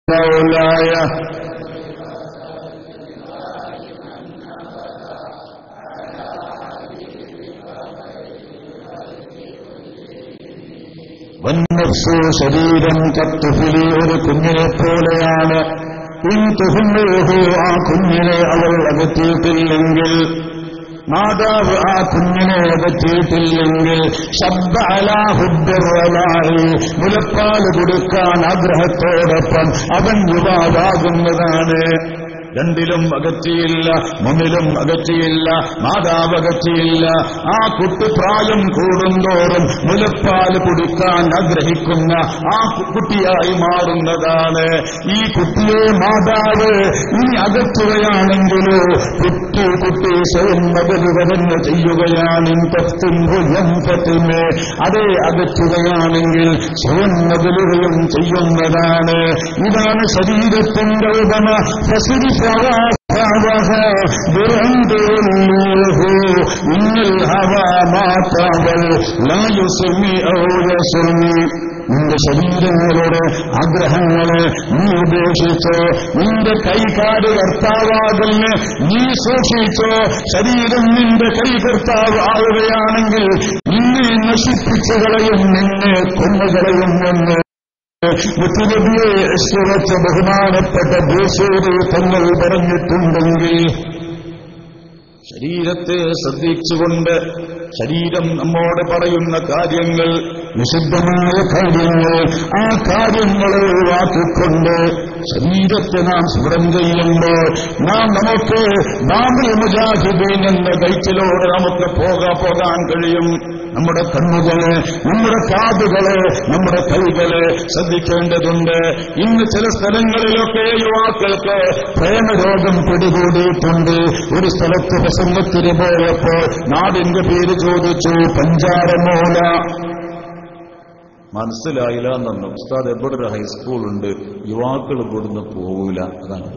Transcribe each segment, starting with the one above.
مولاي വന്നഫ്സു ശരീരം കത്തുഫിലി ഒരു കുഞ്ഞിനെ പോലെയാണ് ഇൻ തുഹുമ്മൂഹു ആ കുഞ്ഞിനെ അവൾ അകറ്റിയിട്ടില്ലെങ്കിൽ മാതാവ് ആ കുഞ്ഞിനെ അകറ്റിയിട്ടില്ലെങ്കിൽ ശബ്ദ അലാഹുദ്ദറായി മുലപ്പാൽ കൊടുക്കാൻ ആഗ്രഹത്തോടൊപ്പം അവൻ യുവാവാകുന്നതാണ് രണ്ടിലും അകറ്റിയില്ല മുന്നിലും അകറ്റിയില്ല മാതാവ് അകറ്റിയില്ല ആ കുട്ടി പ്രായം കൂടുന്തോറും മുലപ്പാൽ കുടിക്കാൻ ആഗ്രഹിക്കുന്ന ആ കുട്ടിയായി മാറുന്നതാണ് ഈ കുട്ടിയെ മാതാവ് ഇനി അകറ്റുകയാണെങ്കിലോ കുട്ടി കുട്ടി സ്വയം ബദലുകരഞ്ഞ് ചെയ്യുകയാണ് പത്തിമേ അതേ അകറ്റുകയാണെങ്കിൽ സ്വയം ബദലുകയും ചെയ്യുന്നതാണ് ഇതാണ് ശരീരത്തിന്റെ ഉപമ ഫസിരി فواها برند له إن الهوى ما طاول لا يسمي أو يسمي നിന്റെ ശരീരങ്ങളുടെ ആഗ്രഹങ്ങളെ നീ ഉപേക്ഷിച്ചോ നിന്റെ കൈകാട് കർത്താവാകുന്ന നീ സൂക്ഷിച്ചോ ശരീരം നിന്റെ കൈ കർത്താവ് ആവുകയാണെങ്കിൽ നിന്നെ നശിപ്പിച്ചു കളയും നിന്നെ കൊന്നുകളയും എന്ന് മുത്തുനബിയെ ഇഷ്ടവച്ച ബഹുമാനപ്പെട്ട ഭൂസൂരി തങ്ങൾ പറഞ്ഞിട്ടുണ്ടെങ്കിൽ ശരീരത്തെ ശ്രദ്ധിച്ചുകൊണ്ട് ശരീരം നമ്മോട് പറയുന്ന കാര്യങ്ങൾ നിഷിദ്ധമായ കാര്യങ്ങൾ ആ കാര്യങ്ങളെ ഒഴിവാക്കിക്കൊണ്ട് ശരീരത്തെ നാം സ്മരം ചെയ്യുമ്പോൾ നാം നമുക്ക് ബാബുൽ മുജാഹിദീൻ എന്ന കൈച്ചിലോട് നമുക്ക് പോകാ പോകാൻ കഴിയും നമ്മുടെ കണ്ണുകളെ നമ്മുടെ കാതുകളെ നമ്മുടെ കൈകളെ ശ്രദ്ധിക്കേണ്ടതുണ്ട് ഇന്ന് ചില സ്ഥലങ്ങളിലൊക്കെ യുവാക്കൾക്ക് പ്രേമരോഗം പിടികൂടിയിട്ടുണ്ട് ഒരു സ്ഥലത്ത് പ്രസംഗത്തിന് പോയപ്പോൾ നാടിന്റെ പേര് ചോദിച്ചു പഞ്ചാരമോല മനസ്സിലായില്ല എന്നു ഉസ്താദ് എവിടെ ഒരു ഹൈസ്കൂളുണ്ട് യുവാക്കൾ ഇവിടുന്ന് പോകൂല അതാണ്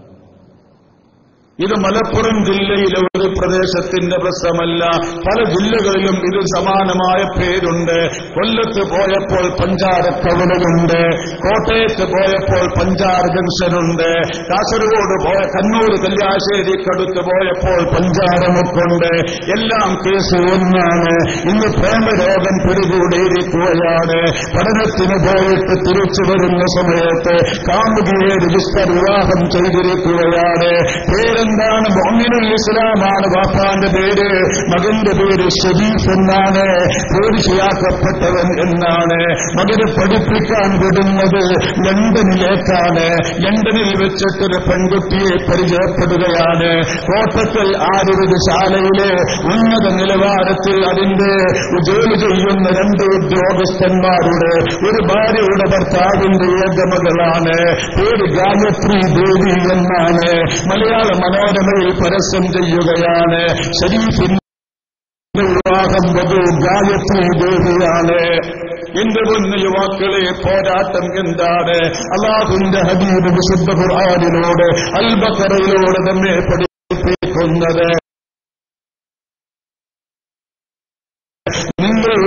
ഇത് മലപ്പുറം ജില്ലയിലെ ഒരു പ്രദേശത്തിന്റെ പ്രശ്നമല്ല പല ജില്ലകളിലും ഇത് സമാനമായ പേരുണ്ട് കൊല്ലത്ത് പോയപ്പോൾ പഞ്ചാരക്കവലുണ്ട് കോട്ടയത്ത് പോയപ്പോൾ പഞ്ചാര ജംഗ്ഷനുണ്ട് കാസർഗോഡ് പോയ കണ്ണൂർ കല്യാശ്ശേരിക്കടുത്ത് പോയപ്പോൾ പഞ്ചാരമുക്കുണ്ട് എല്ലാം കേസ് ഒന്നാണ് ഇന്ന് പ്രേമരോഗം പിടികൂടിയിരിക്കുകയാണ് പഠനത്തിന് പോയിട്ട് തിരിച്ചു വരുന്ന സമയത്ത് കാമുകിയെ രജിസ്റ്റർ വിവാഹം ചെയ്തിരിക്കുകയാണ് പേരെന്താണ് മോമിനുൽ ഇസ്ലാമാണ് ബാപ്പാന്റെ പേര് മകന്റെ പേര് ഷരീഫ് എന്നാണ് പോലീസിയാക്കപ്പെട്ടവൻ എന്നാണ് മകനെ പഠിപ്പിക്കാൻ വിടുന്നത് ലണ്ടനിലേക്കാണ് ലണ്ടനിൽ വെച്ചിട്ടൊരു പെൺകുട്ടിയെ പരിചയപ്പെടുകയാണ് കോട്ടക്കൽ ആയുർവേദശാലയിലെ ഉന്നത നിലവാരത്തിൽ അതിന്റെ ജോലി ചെയ്യുന്ന രണ്ട് ഉദ്യോഗസ്ഥന്മാരുടെ ഒരു ഭാര്യയുടെ ഭർത്താവിന്റെ ഏകമകളാണ് പേര് ഗായത്രി ദേവി എന്നാണ് മലയാള മനോരമയിൽ പരസ്യം ചെയ്യുകയാണ് ഷരീഫിന്റെ വിവാഹം വധു ഗായത്രി ദേവിയാണ് എന്റെ മുന്ന് യുവാക്കളെ പോരാട്ടം എന്താണ് അള്ളാഹുന്റെ ഹബീബ് വിശുദ്ധ ഖുർആാനിലൂടെ അൽബക്കറയിലൂടെ നമ്മെ പഠിപ്പിക്കുന്നത് നിങ്ങൾ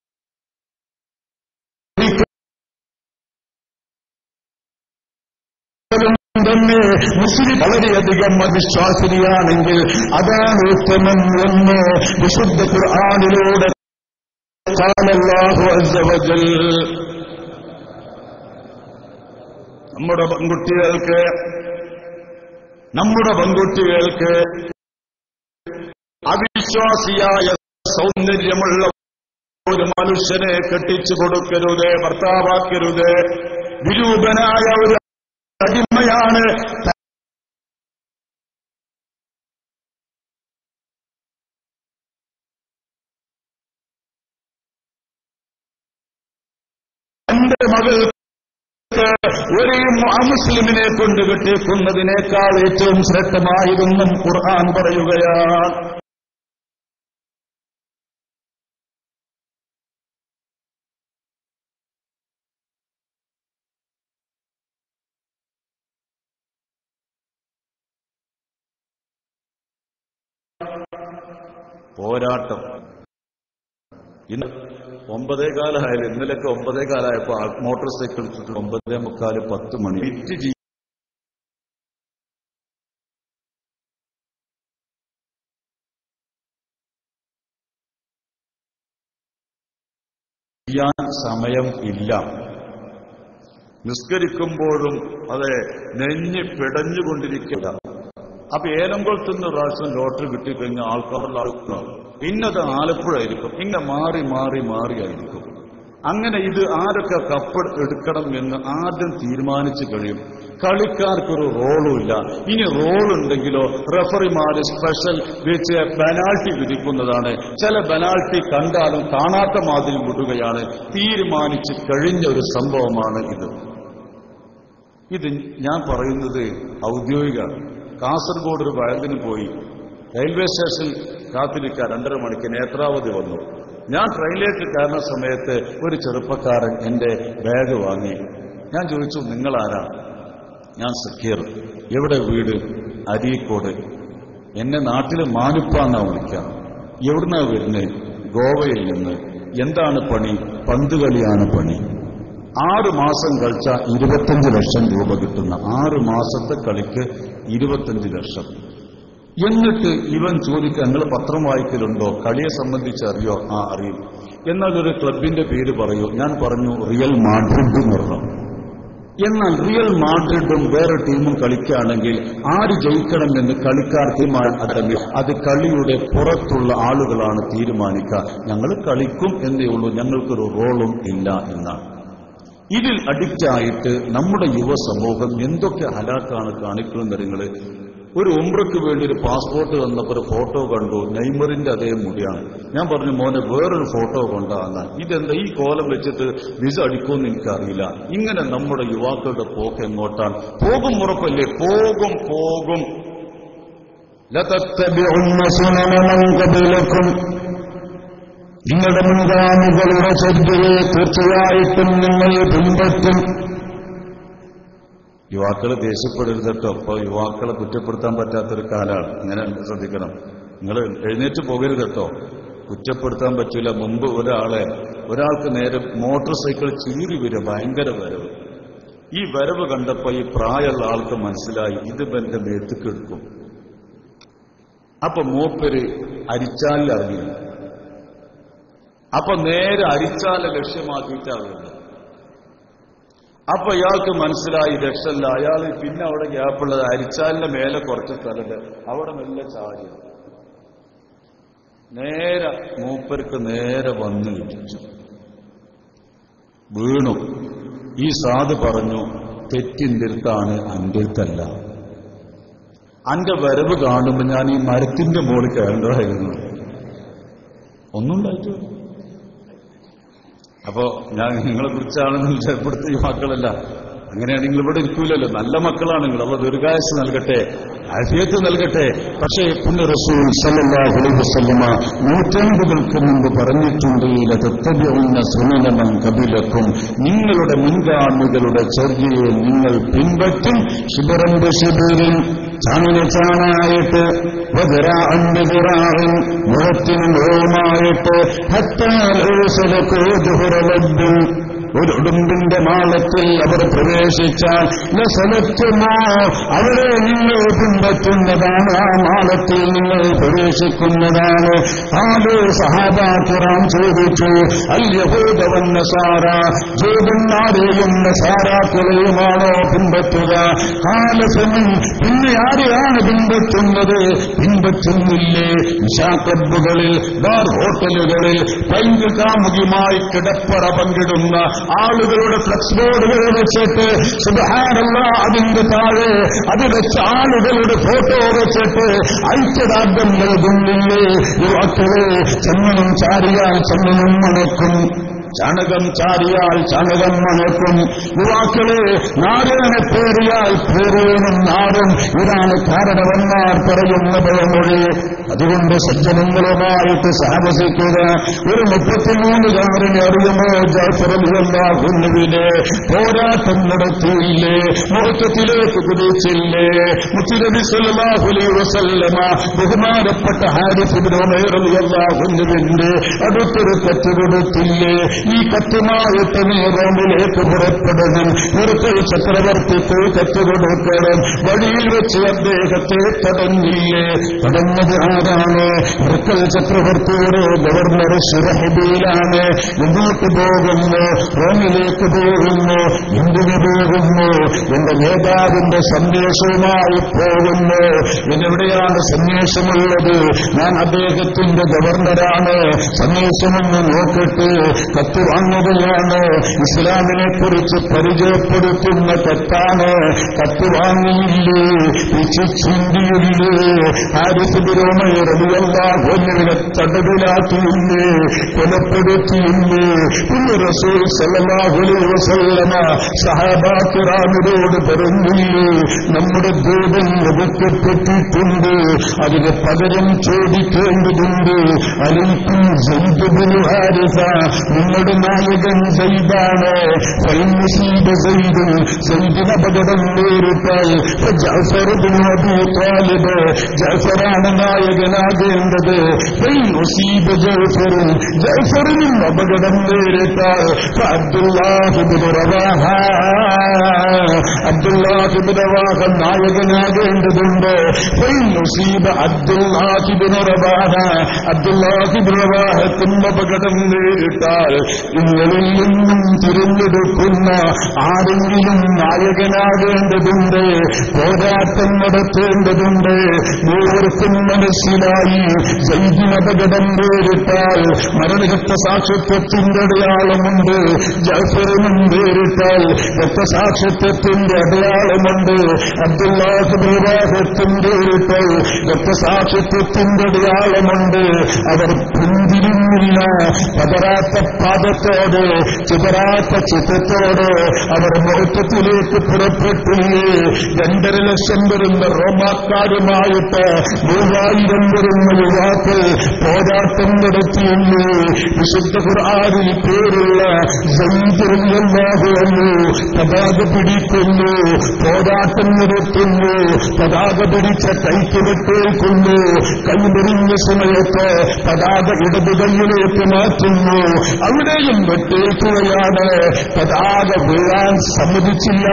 തന്നെ മുസ്ലിം വളരെയധികം അവിശ്വാസിനിയാണെങ്കിൽ അതാണ് ഉത്തമം എന്ന് വിശുദ്ധ ഖുർആാനിലൂടെ ഖാലല്ലാഹു അസ്സ വജൽ നമ്മുടെ പെൺകുട്ടികൾക്ക് നമ്മുടെ പെൺകുട്ടികൾക്ക് അവിശ്വാസിയായ സൗന്ദര്യമുള്ള ഒരു മനുഷ്യനെ കെട്ടിച്ചു കൊടുക്കരുത് ഭർത്താവാക്കരുത് വിരൂപനായ ഒരു അടിമയാണ് തന്റെ മകൾക്ക് ഒരു മുസ്ലിമിനെ കൊണ്ട് കെട്ടിക്കുന്നതിനേക്കാൾ ഏറ്റവും ശ്രദ്ധമായതെന്നും ഖുർആൻ പറയുകയാണ് പോരാട്ടം ഇന്ന് ഒമ്പതേ കാലമായാലും ഇന്നലൊക്കെ ഒമ്പതേ കാലമായപ്പോ ആ മോട്ടോർ സൈക്കിൾ എടുത്തിട്ട് ഒമ്പതേ മുക്കാല് പത്ത് മണി വിറ്റ് ചെയ്യ- ചെയ്യാൻ സമയം ഇല്ല നിസ്കരിക്കുമ്പോഴും അതെ നെഞ്ഞ് പിടഞ്ഞുകൊണ്ടിരിക്കുക അപ്പൊ ഏലംകുളത്തുനിന്ന് പ്രാവശ്യം ലോട്ടറി കിട്ടിക്കഴിഞ്ഞാൽ ആൾക്കാരുടെ ആൾക്കാർ പിന്നത് ആലപ്പുഴ ആയിരിക്കും ഇങ്ങനെ മാറി മാറി മാറിയായിരിക്കും അങ്ങനെ ഇത് ആരൊക്കെ കപ്പ് എടുക്കണം എന്ന് ആദ്യം തീരുമാനിച്ചു കഴിയും കളിക്കാർക്കൊരു റോളുമില്ല ഇനി റോൾ ഉണ്ടെങ്കിലോ റഫറിമാര് സ്പെഷ്യൽ വെച്ച് പെനാൾട്ടി വിധിക്കുന്നതാണ് ചില പെനാൾട്ടി കണ്ടാലും കാണാത്ത മാതിരി വിടുകയാണ് തീരുമാനിച്ച് കഴിഞ്ഞ ഒരു സംഭവമാണ് ഇത് ഇത് ഞാൻ പറയുന്നത് ഔദ്യോഗികമാണ് കാസർഗോഡ് ഒരു വയലിന് പോയി റെയിൽവേ സ്റ്റേഷനിൽ കാത്തിരിക്കാൻ രണ്ടര മണിക്ക് നേത്രാവതി വന്നു ഞാൻ ട്രെയിനിലേക്ക് കയറുന്ന സമയത്ത് ഒരു ചെറുപ്പക്കാരൻ എന്റെ ബാഗ് വാങ്ങി ഞാൻ ചോദിച്ചു നിങ്ങളാരാ ഞാൻ സക്കീർ എവിടെ വീട് അരീക്കോട് എന്നെ നാട്ടിൽ മാനുപ്പാന്നാ വിളിക്കാം എവിടുന്നാ വരുന്നത് ഗോവയിൽ നിന്ന് എന്താണ് പണി പന്തുകളിയാണ് പണി ആറ് മാസം കളിച്ച ഇരുപത്തഞ്ച് ലക്ഷം രൂപ കിട്ടുന്ന ആറ് മാസത്തെ കളിക്ക് ഇരുപത്തഞ്ച് ലക്ഷം എന്നിട്ട് ഇവൻ ചോദിക്കുക നിങ്ങൾ പത്രം വായിക്കലുണ്ടോ കളിയെ സംബന്ധിച്ച് അറിയോ ആ അറിയും എന്നാൽ ഒരു ക്ലബിന്റെ പേര് പറയൂ ഞാൻ പറഞ്ഞു റിയൽ മാഡ്രിഡ് എന്ന് പറഞ്ഞു എന്നാൽ റിയൽ മാഡ്രിഡും വേറെ ടീമും കളിക്കുകയാണെങ്കിൽ ആര് ജയിക്കണമെന്ന് കളിക്കാർ തീരുമാനിക്കണമെങ്കിൽ അത് കളിയുടെ പുറത്തുള്ള ആളുകളാണ് തീരുമാനിക്കുക ഞങ്ങൾ കളിക്കും എന്നേ ഉള്ളൂ ഞങ്ങൾക്കൊരു റോളും ഇല്ല എന്നാണ് ഇതിൽ അഡിക്റ്റായിട്ട് നമ്മുടെ യുവ സമൂഹം എന്തൊക്കെ ഹലാക്കാണ് കാണിക്കുന്നത് നിങ്ങൾ ഒരു ഉംറയ്ക്ക് വേണ്ടി ഒരു പാസ്പോർട്ട് തന്നപ്പോൾ ഒരു ഫോട്ടോ കണ്ടു നെയ്മറിന്റെ അതേ മുടിയാണ് ഞാൻ പറഞ്ഞു മോനെ വേറൊരു ഫോട്ടോ കൊണ്ടാന്ന് ഇതെന്താ ഈ കോലം വെച്ചിട്ട് വിസ അടിക്കുമെന്ന് എനിക്കറിയില്ല ഇങ്ങനെ നമ്മുടെ യുവാക്കളുടെ പോക്ക് എങ്ങോട്ടാണ് പോകും ഉറപ്പല്ലേ പോകും പോകും لتتبعن سنن من قبلكم നിങ്ങളുടെ മുൻഗാമികളുടെ ചര്യയെ തീർച്ചയായിട്ടും നിങ്ങൾ പിൻപറ്റും യുവാക്കൾ ദേഷ്യപ്പെടരുത് കേട്ടോ അപ്പൊ യുവാക്കളെ കുറ്റപ്പെടുത്താൻ പറ്റാത്തൊരു കാലമാണ് ഇങ്ങനെ ശ്രദ്ധിക്കണം നിങ്ങൾ എഴുന്നേറ്റ് പോകരുത് കേട്ടോ കുറ്റപ്പെടുത്താൻ പറ്റില്ല മുമ്പ് ഒരാളെ ഒരാൾക്ക് നേരെ മോട്ടോർ സൈക്കിൾ ചീറി വരും ഭയങ്കര വരവ് ഈ വരവ് കണ്ടപ്പോ ഈ പ്രായമുള്ള ആൾക്ക് മനസ്സിലായി ഇത് എന്റെ മേത്തുക്ക് എടുക്കും അപ്പൊ മൂപ്പര് അരിച്ചാലിൽ അറിഞ്ഞില്ല അപ്പൊ നേരെ അരിച്ചാലെ ലക്ഷ്യമാക്കിയിട്ടാണ് വരുന്നത് അപ്പൊ ഇയാൾക്ക് മനസ്സിലായി രക്ഷല്ല അയാൾ പിന്നെ അവിടെ ഗ്യാപ്പുള്ളത് അരിച്ചാലിന്റെ മേലെ കുറച്ച് സ്ഥലത്ത് അവിടെ മെല്ലെ ചാടി നേരെ മൂപ്പർക്ക് നേരെ വന്ന് ഇടിച്ചു വീണു ഈ സാധു പറഞ്ഞു തെറ്റിന്റെ അടുത്താണ് അന്റെ അടുത്തല്ല അന്റെ വരവ് കാണുമ്പോ ഞാൻ ഈ മരത്തിന്റെ മുകളിൽ കയറേണ്ടതായിരുന്നു ഒന്നും ഉണ്ടായിട്ടില്ല അപ്പോ ഞാൻ നിങ്ങളെ കുറിച്ചാണെന്ന് ഇവിടുത്തെ യുവാക്കളല്ല അങ്ങനെയാണെങ്കിൽ ഇവിടെ ഇരിക്കൂലല്ലോ നല്ല മക്കളാണ് നിങ്ങൾ അപ്പൊ ദീർഘായുസ് നൽകട്ടെ ആഫിയത്ത് നൽകട്ടെ പക്ഷേ പുണ്യ റസൂൽ സല്ലല്ലാഹു അലൈഹി വസല്ലമ നൂറ്റാണ്ടുകൾക്ക് മുമ്പ് പറഞ്ഞിട്ടുണ്ട് ലതത്തബിഉന്ന സുനനമൻ കബിലക്കും നിങ്ങളുടെ മുൻഗാമികളുടെ ചര്യയെ നിങ്ങൾ പിൻപറ്റും ശിബിറന്റെ ശിബിരിൻ ചാണിന് ചാണായിട്ട് വജറാഅന്റെ ദിറാഇൻ മുഖത്തിന് മുഖവുമായിട്ട് ഹത്താലോസലക്കോതുഹുറലബ്ബിൻ ഒരു ഉടുമ്പിന്റെ മാളത്തിൽ അവർ പ്രവേശിച്ചാൽ ലസലത്തുമോ അവരെ നിങ്ങൾ പിൻപറ്റുന്നതാണ് ആ മാളത്തിൽ നിങ്ങൾ പ്രവേശിക്കുന്നതാണ് ആദ്യ സഹാബാക്കുറാൻ ചോദിച്ചു അല്യഹൂദവന്ന സാറ ജൂതന്മാരെയും സാറാക്കളെയുമാണോ പിൻപറ്റുക കാലസമൻ പിന്നെ ആരെയാണ് പിൻപറ്റുന്നത് പിൻപറ്റുന്നില്ലേ നിശാക്ലബുകളിൽ ബാർ ഹോട്ടലുകളിൽ പൈങ്ക് കാമുകിയുമായി കിടപ്പറ പങ്കിടുന്ന ആളുകളുടെ ഫ്ലക്സ് ബോർഡുകൾ വെച്ചിട്ട് സുധാരല്ല അതിന്റെ താഴെ അത് വെച്ച് ആളുകളുടെ ഫോട്ടോ വെച്ചിട്ട് ഐക്യദാർഢ്യം നൽകുന്നില്ലേ യുവാക്കളെ ചെമ്മനും ചാരിയാൽ ചെമ്മനും മണക്കും ചാണകം ചാരിയാൽ ചാണകം മണക്കും യുവാക്കളെ നാരായണ പേറിയാൽ പേറിയനും നാടും ഇതാണ് കാരണവന്മാർ പറയുന്ന പഴമൊഴി അതുകൊണ്ട് സജ്ജനങ്ങളുമായിട്ട് സാഹസിക്കുക ഒരു മുപ്പത്തിമൂന്നുകാരനെ അറിയുമോ ജാഫറിയാകുന്നുവിനെ പോരാട്ടം നടത്തിയില്ലേ മുഹത്തത്തിലേക്ക് കുതിച്ചില്ലേ മുത്തിനബി സല്ലല്ലാഹുലി വസല്ലമ ബഹുമാനപ്പെട്ട ഹാരിഫിബ്രോമേറിയാകുന്നുവിന്റെ അടുത്തൊരു കത്ത് കൊടുത്തില്ലേ ഈ കത്തുമായിട്ട് നീ റോമിലേക്ക് പുറപ്പെടണം ഇവർക്ക് ചക്രവർത്തിക്ക് കത്ത് കൊടുക്കണം വഴിയിൽ വെച്ച് അദ്ദേഹത്തെ തടഞ്ഞില്ലേ തടഞ്ഞത് ആരാണ് ഇവർക്കൽ ചക്രവർത്തിയുടെ ഗവർണർ സുരഹിബിയിലാണ് മുന്നോട്ട് പോകുന്നു റോമിലേക്ക് പോകുന്നു എന്തിനു പോകുന്നു എന്റെ നേതാവിന്റെ സന്ദേശവുമായി പോകുന്നു എന്നെവിടെയാണ് സന്ദേശമുള്ളത് ഞാൻ അദ്ദേഹത്തിന്റെ ഗവർണറാണ് സന്ദേശമൊന്ന് നോക്കട്ടെ കത്ത് വാങ്ങുകയാണ് ഇസ്ലാമിനെ കുറിച്ച് പരിചയപ്പെടുത്തുന്ന കത്താണ് കത്ത് വാങ്ങിയില്ലേ ചിന്തിയില്ലേ ഹാരിസുബിരോമയറിയല്ലാഹുവിനെ തടവിലാക്കിയില്ലേ കൊലപ്പെടുത്തിയില്ലേ പിന്നെ റസൂൽ സല്ലല്ലാഹുലി വസല്ലമ സഹാബാക്കിറാമിനോട് പറഞ്ഞില്ലേ നമ്മുടെ ദൂതം ലഭിക്കപ്പെട്ടിട്ടുണ്ട് അതിന് പകരം ചോദിക്കേണ്ടതുണ്ട് അലിക്കും ജയ്തുബിനു ഹാരിസ നിങ്ങളുടെ നായകൻ ജയ്ദാണ് ഫൈമുസീബ ജയ്ദും ജയ്ദിന് അപകടം നേരിട്ടാൽ ജാഫറുബിനു അബൂ താലിബ് ജാഫറാണ് നായകനാകേണ്ടത് ഫൈമുസീബ ജാഫറും ജാഫറിനും അപകടം നേരിട്ടാൽ അബ്ദുല്ലാഹിബിന് റവാഹ അബ്ദുല്ലാഹിബിന് റവാഹ നായകനാകേണ്ടതുണ്ട് ഫൈമുസീബ അബ്ദുല്ലാഹിബിന് റവാഹ അബ്ദുല്ലാഹിബിന് റവാഹത്തിന് അപകടം നേരിട്ടാൽ നിങ്ങളിൽ നിന്നും തിരഞ്ഞെടുക്കുന്ന ആരെങ്കിലും നായകനാകേണ്ടതുണ്ട് പോരാട്ടം നടത്തേണ്ടതുണ്ട് മൂവർക്കും മനസ്സിലായി ജൈവിനപകടം നേരിട്ടാൽ മരണരക്ത സാക്ഷിത്വത്തിന്റെ അടയാളമുണ്ട് ജാഫറിനും നേരിട്ടാൽ രക്തസാക്ഷിത്വത്തിന്റെ അടയാളമുണ്ട് അബ്ദുല്ലാഹിബ് വിവാഹത്തും നേരിട്ടാൽ രക്തസാക്ഷിത്വത്തിന്റെ അടയാളമുണ്ട് അവർ പിന്തിരിഞ്ഞില്ല പതരാത്ത പാദത്തോട് ചിതറാത്ത ചിത്രത്തോട് അവർ മഹത്വത്തിലേക്ക് പുറപ്പെട്ടില്ലേ രണ്ടര ലക്ഷം വരുന്ന റോമാക്കാരുമായിട്ട് മൂവായിരം വരുന്ന യുവാക്കൾ പോരാട്ടം നടത്തിയില്ലേ വിശുദ്ധ ഖുർആാനിൽ പേരുള്ള ജൈതറിയല്ലാകുന്നു പതാക പിടിക്കുന്നു പോരാട്ടം നടത്തുന്നു പതാക പിടിച്ച കൈക്ക് വിട്ടേക്കുന്നു കൈമെറിഞ്ഞ സമയത്ത് പതാക ഇടതു കൈയിലേക്ക് മാറ്റുന്നു അവിടെയും വെട്ടേക്കുകയാണ് പതാക വീഴാൻ സമ്മതിച്ചില്ല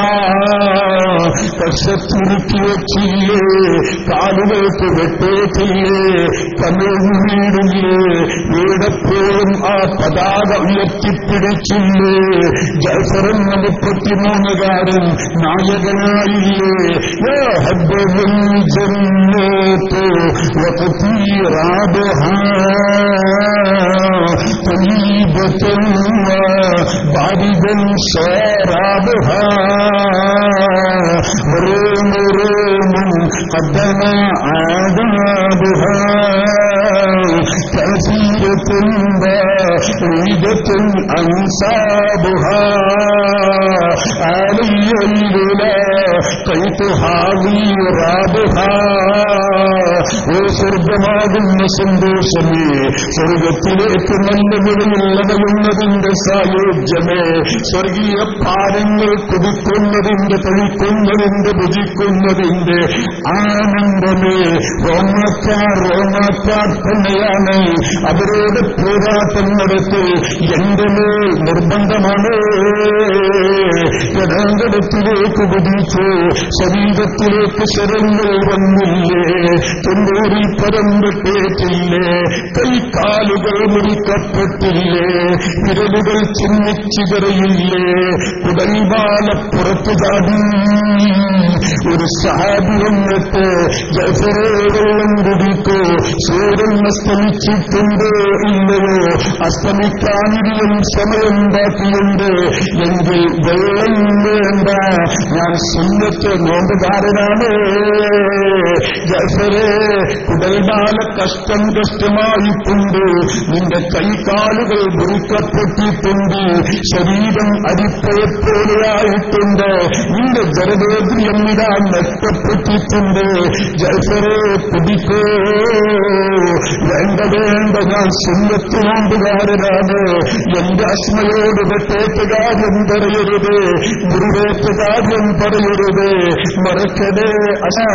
കക്ഷത്തിരുക്കി വച്ചില്ലേ കാലുകൾക്ക് വെട്ടേറ്റില്ലേ കമിഴ്ന്നു വീടില്ലേ വീടപ്പോഴും ആ പതാക ഉയർത്തിപ്പിടിച്ചില്ലേ ജൽഫറെന്ന മുപ്പത്തിമൂന്നുകാരൻ നായകനായില്ലേ യാ ഹബ്ബുൽ ജന്നത്ത് വഖതി റാബഹാ طيبة وباردا شرابها روم روم قدنا عذابها كثيرة بعيدة أنسابها علي الولا قيتها رابها ഓ സ്വർഗമാകുന്ന സന്തോഷമേ സ്വർഗത്തിലേക്ക് നല്ല വിലയുള്ളവയുന്നതിന്റെ സായോജ്യമേ സ്വർഗീയ പാലങ്ങൾ കുതിക്കുന്നതിന്റെ പഴിക്കുന്നതിന്റെ ഭുജിക്കുന്നതിന്റെ ആനന്ദമേ റോമാക്കാർ റോമാക്കാർ തന്നെയാണ് അവരോട് പോരാട്ടം നടത്തി എന്റെ മേൽ നിർബന്ധമാണ് യഥാങ്കടത്തിലേക്ക് കുതിച്ചു ശരീരത്തിലേക്ക് ശരങ്ങൾ വന്നില്ലേ തൊണ്ണൂറിൽ പരമ്പെട്ടേറ്റില്ലേ കൈക്കാലുകൾ മുറിക്കപ്പെട്ടില്ലേ വിരലുകൾ ചിന്നിച്ചിതറയില്ലേ കുടൽവാല പുറത്തു ചാടി ഒരു സഹാബി വന്നിട്ട് ജഫറെ വെള്ളം കുടിക്കോ സൂര്യൻ അസ്തമിച്ചിട്ടുണ്ടോ ഇല്ലയോ അസ്തമിക്കാനിരിയും സമയം ബാക്കിയുണ്ട് എങ്കിൽ വെള്ളം വേണ്ട ഞാൻ സുന്നത്ത് നോമ്പുകാരനാണ് ജഫറെ കുടൽമാല കഷ്ടം കഷ്ടമായിട്ടുണ്ട് നിന്റെ കൈകാലുകൾ മുറിക്കപ്പെട്ടിട്ടുണ്ട് ശരീരം അരിപ്പയെപ്പോലെയായിട്ടുണ്ട് നിന്റെ ജലദേന്ദ്രിയം ഇതാ നഷ്ടപ്പെട്ടിട്ടുണ്ട് ജഫറെ കുടിക്കോ വേണ്ട വേണ്ട ഞാൻ സുന്നത്ത് നോമ്പുകാരനാണ് എന്റെ അസ്മയോട് വെട്ടേറ്റ കാര്യം പറയരുത് മുറിവേറ്റ കാര്യം പറയരുത് മറക്കടേ അസാ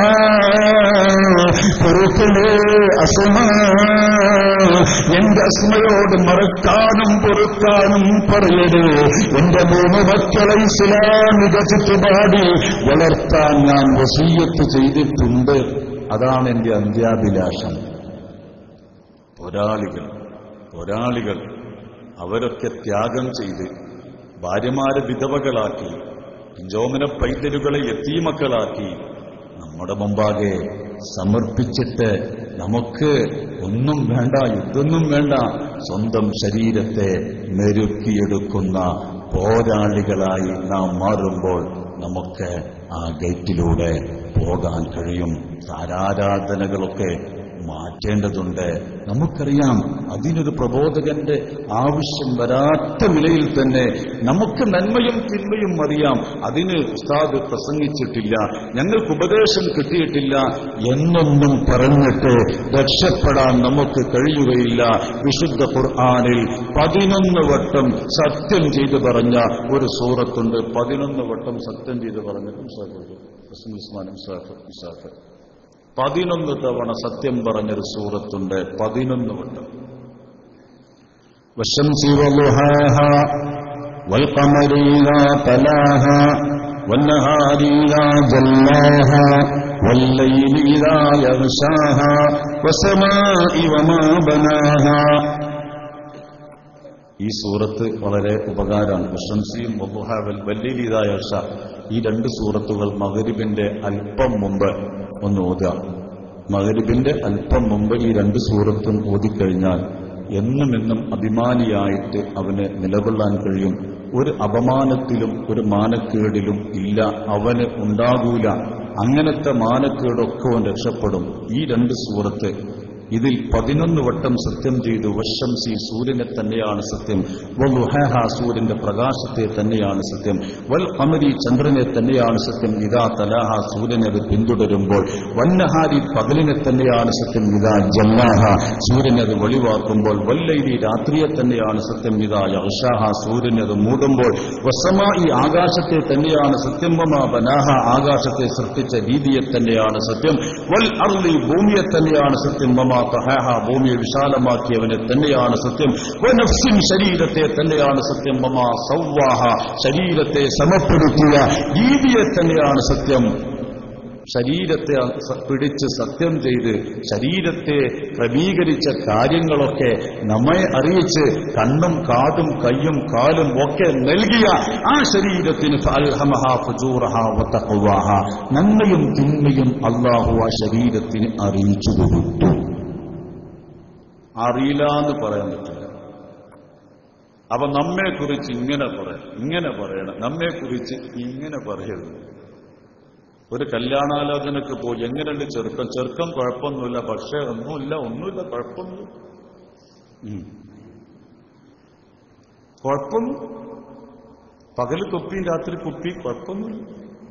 പൊറുക്കലേ അസമാ എന്റെ അസ്മയോട് മറക്കാനും പൊറുക്കാനും പറയരുത് എന്റെ മൂന്ന് മക്കളെ ഇസ്ലാമിക ചുറ്റുപാടിൽ വളർത്താൻ ഞാൻ വസീയത്ത് ചെയ്തിട്ടുണ്ട് അതാണ് എന്റെ അന്ത്യാഭിലാഷം പോരാളികൾ പോരാളികൾ അവരൊക്കെ ത്യാഗം ചെയ്ത് ഭാര്യമാരെ വിധവകളാക്കി പിഞ്ചോമന പൈതലുകളെ എത്തീമക്കളാക്കി നമ്മുടെ മുമ്പാകെ സമർപ്പിച്ചിട്ട് നമുക്ക് ഒന്നും വേണ്ട യുദ്ധമൊന്നും വേണ്ട സ്വന്തം ശരീരത്തെ മെരുക്കിയെടുക്കുന്ന പോരാളികളായി നാം മാറുമ്പോൾ നമുക്ക് ആ ഗേറ്റിലൂടെ പോകാൻ കഴിയും താരാരാധനകളൊക്കെ മാറ്റേണ്ടതുണ്ട് നമുക്കറിയാം അതിനൊരു പ്രബോധകന്റെ ആവശ്യം വരാത്ത നിലയിൽ തന്നെ നമുക്ക് നന്മയും തിന്മയും അറിയാം അതിന് ഉസ്താദ് പ്രസംഗിച്ചിട്ടില്ല ഞങ്ങൾക്ക് ഉപദേശം കിട്ടിയിട്ടില്ല എന്നൊന്നും പറഞ്ഞിട്ട് രക്ഷപ്പെടാൻ നമുക്ക് കഴിയുകയില്ല വിശുദ്ധ ഖുർആാനിൽ പതിനൊന്ന് വട്ടം സത്യം ചെയ്തു പറഞ്ഞ ഒരു സൂറത്തുണ്ട് പതിനൊന്ന് വട്ടം സത്യം ചെയ്തു പറഞ്ഞിട്ടും ഉസ്മാനും ഇസാഫ് പതിനൊന്ന് തവണ സത്യം പറഞ്ഞൊരു സൂറത്തുണ്ട് പതിനൊന്ന് വട്ടം والشمس وضحاها والقمر إذا تلاها والنهار إذا جلاها والليل إذا يغشاها والسماء وما بناها ഈ സൂറത്ത് വളരെ ഉപകാരമാണ് പ്രശംസയും വല്ലിലിതായ ഈ രണ്ട് സൂറത്തുകൾ മകരിബിന്റെ അല്പം മുമ്പ് ഒന്ന് ഓതുക മകരിബിന്റെ അല്പം മുമ്പ് ഈ രണ്ട് സൂറത്തും ഓതിക്കഴിഞ്ഞാൽ എന്നും എന്നും അഭിമാനിയായിട്ട് അവന് നിലകൊള്ളാൻ കഴിയും ഒരു അപമാനത്തിലും ഒരു മാനക്കേടിലും ഇല്ല അവന് ഉണ്ടാകൂല അങ്ങനത്തെ മാനക്കേടൊക്കെ അവൻ രക്ഷപ്പെടും ഈ രണ്ട് സൂറത്ത് ഇതിൽ പതിനൊന്ന് വട്ടം സത്യം ചെയ്തു വശംസി സൂര്യനെ തന്നെയാണ് സത്യം വലുഹഹ സൂര്യന്റെ പ്രകാശത്തെ തന്നെയാണ് സത്യം വൽ അമരി ചന്ദ്രനെ തന്നെയാണ് സത്യം ഇതാ തലാഹ സൂര്യനെ അത് പിന്തുടരുമ്പോൾ വന്നഹാരി പകലിനെ തന്നെയാണ് സത്യം ഇതാ ജല്ലാഹ സൂര്യനെ അത് വെളിവാക്കുമ്പോൾ വല്ലൈരി രാത്രിയെ തന്നെയാണ് സത്യം ഇതാ യഷാഹ സൂര്യനെ അത് മൂടുമ്പോൾ വസമാ ഈ ആകാശത്തെ തന്നെയാണ് സത്യം വമ ബനാഹ ആകാശത്തെ സൃഷ്ടിച്ച രീതിയെ തന്നെയാണ് സത്യം വൽ അർലി ഭൂമിയെ തന്നെയാണ് സത്യം വമ തഹാഹ ഭൂമിയെ വിശാലമാക്കിയവനെ തന്നെയാണ് സത്യം വനഫ്സിൻ ശരീരത്തെ തന്നെയാണ് സത്യം വമ സൗവാഹ ശരീരത്തെ സമപ്പെടുത്തിയ രീതിയെ തന്നെയാണ് സത്യം ശരീരത്തെ പിടിച്ച് സത്യം ചെയ്ത് ശരീരത്തെ ക്രമീകരിച്ച കാര്യങ്ങളൊക്കെ നമ്മെ അറിയിച്ച് കണ്ണും കാതും കയ്യും കാലും ഒക്കെ നൽകിയ ആ ശരീരത്തിന് നന്മയും തിന്മയും അള്ളാഹു ആ ശരീരത്തിന് അറിയിച്ചു കൊടുത്തു അറിയില്ല എന്ന് പറയാൻ പറ്റില്ല അപ്പൊ നമ്മെക്കുറിച്ച് ഇങ്ങനെ പറയാം ഇങ്ങനെ പറയണം നമ്മെക്കുറിച്ച് ഇങ്ങനെ പറയരുത് ഒരു കല്യാണാലോചനക്ക് പോയി എങ്ങനെയുണ്ട് ചെറുക്കം ചെറുക്കം കുഴപ്പമൊന്നുമില്ല പക്ഷേ ഒന്നുമില്ല ഒന്നുമില്ല കുഴപ്പമൊന്നും കുഴപ്പം പകല് തൊപ്പിയും രാത്രി കുപ്പി കുഴപ്പമൊന്നുമില്ല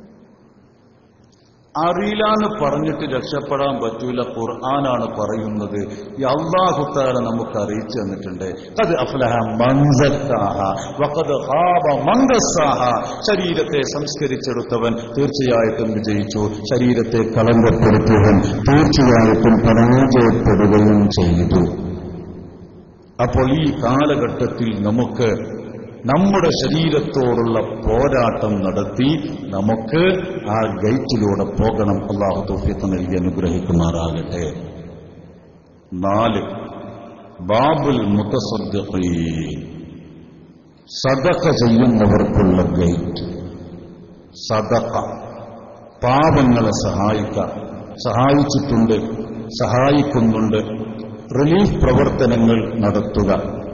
അറിയില്ല എന്ന് പറഞ്ഞിട്ട് രക്ഷപ്പെടാൻ പറ്റൂല ഖുർആനാണ് പറയുന്നത് ഈ അള്ളാഹുത്താല നമുക്ക് അറിയിച്ചു തന്നിട്ടുണ്ട് അത് അഫ്ലഹ മൻസത്താഹ വഖദ് ഖാബ മൻദസ്സാഹ ശരീരത്തെ സംസ്കരിച്ചെടുത്തവൻ തീർച്ചയായിട്ടും വിജയിച്ചു ശരീരത്തെ കളങ്കപ്പെടുത്തിയവൻ തീർച്ചയായിട്ടും പരാജയപ്പെടുകയും ചെയ്തു അപ്പോൾ ഈ കാലഘട്ടത്തിൽ നമുക്ക് നമ്മുടെ ശരീരത്തോടുള്ള പോരാട്ടം നടത്തി നമുക്ക് ആ ഗേറ്റിലൂടെ പോകണം അള്ളാഹു തോഫിയത്ത് നൽകി അനുഗ്രഹിക്കുമാറാകട്ടെ നാല് ബാബുൽ മുത്തസദ്ദീൻ സദക്ക ചെയ്യുന്നവർക്കുള്ള ഗേറ്റ് സദക്ക പാപങ്ങളെ സഹായിക്കാം സഹായിച്ചിട്ടുണ്ട് സഹായിക്കുന്നുണ്ട് റിലീഫ് പ്രവർത്തനങ്ങൾ നടത്തുക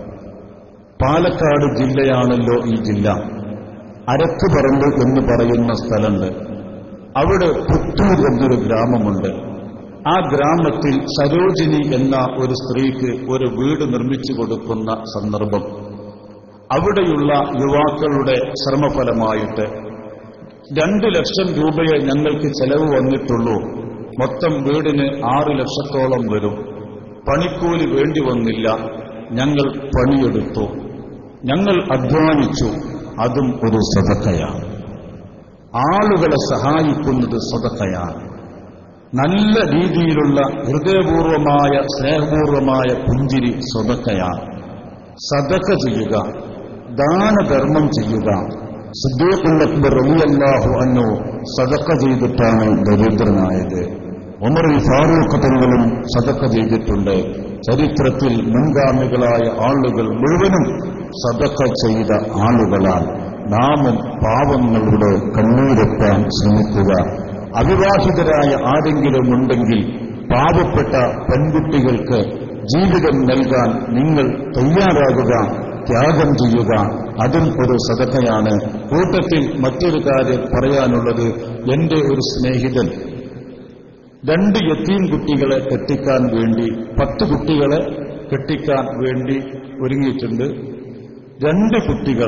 പാലക്കാട് ജില്ലയാണല്ലോ ഈ ജില്ല അരക്കുപറമ്പ് എന്ന് പറയുന്ന സ്ഥലമുണ്ട് അവിടെ പുത്തൂർ എന്നൊരു ഗ്രാമമുണ്ട് ആ ഗ്രാമത്തിൽ സരോജിനി എന്ന ഒരു സ്ത്രീക്ക് ഒരു വീട് നിർമ്മിച്ചു കൊടുക്കുന്ന സന്ദർഭം അവിടെയുള്ള യുവാക്കളുടെ ശ്രമഫലമായിട്ട് രണ്ടു ലക്ഷം രൂപയെ ഞങ്ങൾക്ക് ചെലവ് വന്നിട്ടുള്ളൂ മൊത്തം വീടിന് ആറ് ലക്ഷത്തോളം വരും പണിക്കൂലി വേണ്ടി വന്നില്ല ഞങ്ങൾ പണിയെടുത്തു ഞങ്ങൾ അധ്വാനിച്ചു അതും ഒരു സതക്കയാണ് ആളുകളെ സഹായിക്കുന്നത് സതക്കയാണ് നല്ല രീതിയിലുള്ള ഹൃദയപൂർവമായ സ്നേഹപൂർവമായ പുഞ്ചിരി സ്വതക്കയാണ് സതക്ക ചെയ്യുക ദാനധർമ്മം ചെയ്യുക സിദ്ദീഖുൽ അക്ബർ റളിയല്ലാഹു അൻഹു സദക്ക ചെയ്തിട്ടാണ് ദരിദ്രനായത് ഉമർ ഫാറൂഖ് തങ്ങളും സദക്ക ചെയ്തിട്ടുണ്ട് ചരിത്രത്തിൽ മുൻഗാമികളായ ആളുകൾ മുഴുവനും സദക്ക ചെയ്ത ആളുകളാണ് നാമും പാവങ്ങളുടെ കണ്ണീരെത്താൻ ശ്രമിക്കുക അവിവാഹിതരായ ആരെങ്കിലും ഉണ്ടെങ്കിൽ പാവപ്പെട്ട പെൺകുട്ടികൾക്ക് ജീവിതം നൽകാൻ നിങ്ങൾ തയ്യാറാകുക ത്യാഗം ചെയ്യുക അതും ഒരു സദക്കയാണ് കൂട്ടത്തിൽ മറ്റൊരു കാര്യം പറയാനുള്ളത് എന്റെ ഒരു സ്നേഹിതൻ രണ്ട് യത്തീം കുട്ടികളെ കെട്ടിക്കാൻ വേണ്ടി പത്ത് കുട്ടികളെ കെട്ടിക്കാൻ വേണ്ടി ഒരുങ്ങിയിട്ടുണ്ട് രണ്ട് കുട്ടികൾ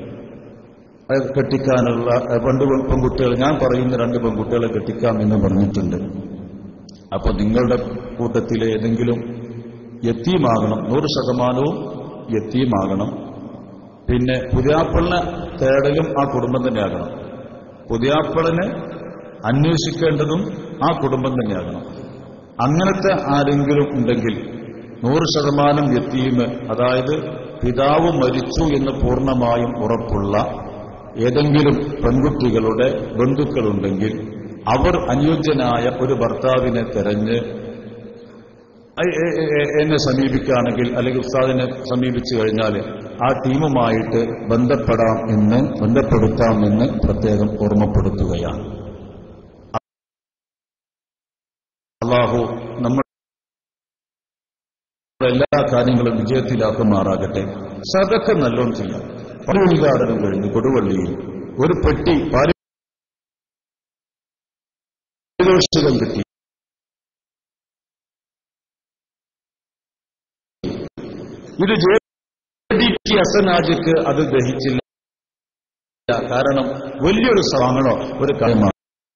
അത് കെട്ടിക്കാനുള്ള അഹ് പണ്ട് പെൺ- പെൺകുട്ടികൾ ഞാൻ പറയുന്ന രണ്ട് പെൺകുട്ടികളെ കെട്ടിക്കാം എന്ന് പറഞ്ഞിട്ടുണ്ട് അപ്പൊ നിങ്ങളുടെ കൂട്ടത്തിലെ ഏതെങ്കിലും യത്തീമാകണം നൂറ് ശതമാനവും യത്തീമാകണം പിന്നെ പുതിയാപ്പിളിനെ തേടലും ആ കുടുംബം തന്നെയാകണം പുതിയാപ്പിളിനെ അന്വേഷിക്കേണ്ടതും ആ കുടുംബം തന്നെയാകണം അങ്ങനത്തെ ആരെങ്കിലും ഉണ്ടെങ്കിൽ നൂറ് ശതമാനം യത്തീമ് അതായത് പിതാവ് മരിച്ചു എന്ന് പൂർണ്ണമായും ഉറപ്പുള്ള ഏതെങ്കിലും പെൺകുട്ടികളുടെ ബന്ധുക്കളുണ്ടെങ്കിൽ അവർ അനുയോജ്യനായ ഒരു ഭർത്താവിനെ തെരഞ്ഞ് എ- എ- എ- എന്നെ സമീപിക്കുകയാണെങ്കിൽ അല്ലെങ്കിൽ ഉസ്താദിനെ സമീപിച്ചു കഴിഞ്ഞാൽ ആ ടീമുമായിട്ട് ബന്ധപ്പെടാം എന്ന് ബന്ധപ്പെടുത്താമെന്ന് പ്രത്യേകം ഓർമ്മപ്പെടുത്തുകയാണ് അള്ളാഹു നമ്മുടെ എല്ലാ കാര്യങ്ങളും വിജയത്തിലാക്കുമാറാകട്ടെ സതൊക്കെ നല്ലോണം ചെയ്യാം പള്ളി ഉദ്ഘാടനം കഴിഞ്ഞു കൊടുവള്ളിയിൽ ഒരു പെട്ടി പാരിതോഷികം കിട്ടി ഇത് ജെ ഡി ടി അസനാജിക്ക് അത് ദഹിച്ചില്ല കാരണം വലിയൊരു സാധനോ ഒരു കാര്യമാണ്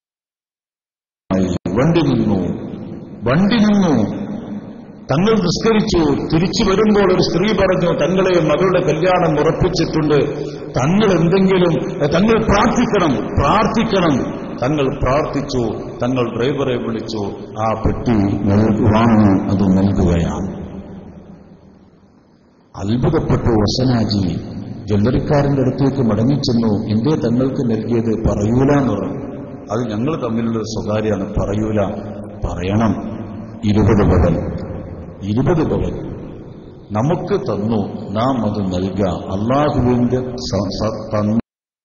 വണ്ടി നിന്നു വണ്ടി നിന്നു തങ്ങൾ നിസ്കരിച്ചു തിരിച്ചു വരുമ്പോൾ ഒരു സ്ത്രീ പറഞ്ഞു തങ്ങളെ മകളുടെ കല്യാണം ഉറപ്പിച്ചിട്ടുണ്ട് തങ്ങൾ എന്തെങ്കിലും എ, തങ്ങൾ പ്രാർത്ഥിക്കണം പ്രാർത്ഥിക്കണം തങ്ങൾ പ്രാർത്ഥിച്ചു തങ്ങൾ ഡ്രൈവറെ വിളിച്ചു ആ പെട്ടി നൽകു- വാങ്ങി അത് നൽകുകയാണ് അത്ഭുതപ്പെട്ടു വസനാജി ജ്വല്ലറിക്കാരന്റെ അടുത്തേക്ക് മടങ്ങിച്ചെന്നു എന്തേ തങ്ങൾക്ക് നൽകിയത് പറയൂല എന്ന് പറഞ്ഞു അത് ഞങ്ങൾ തമ്മിലുള്ള സ്വകാര്യമാണ് പറയൂല പറയണം ഇരുപത് പവൻ ഇരുപത് പവൻ നമുക്ക് തന്നു നാം അത് നൽകുക അള്ളാഹുവിന്റെ സ- സ- തന്ന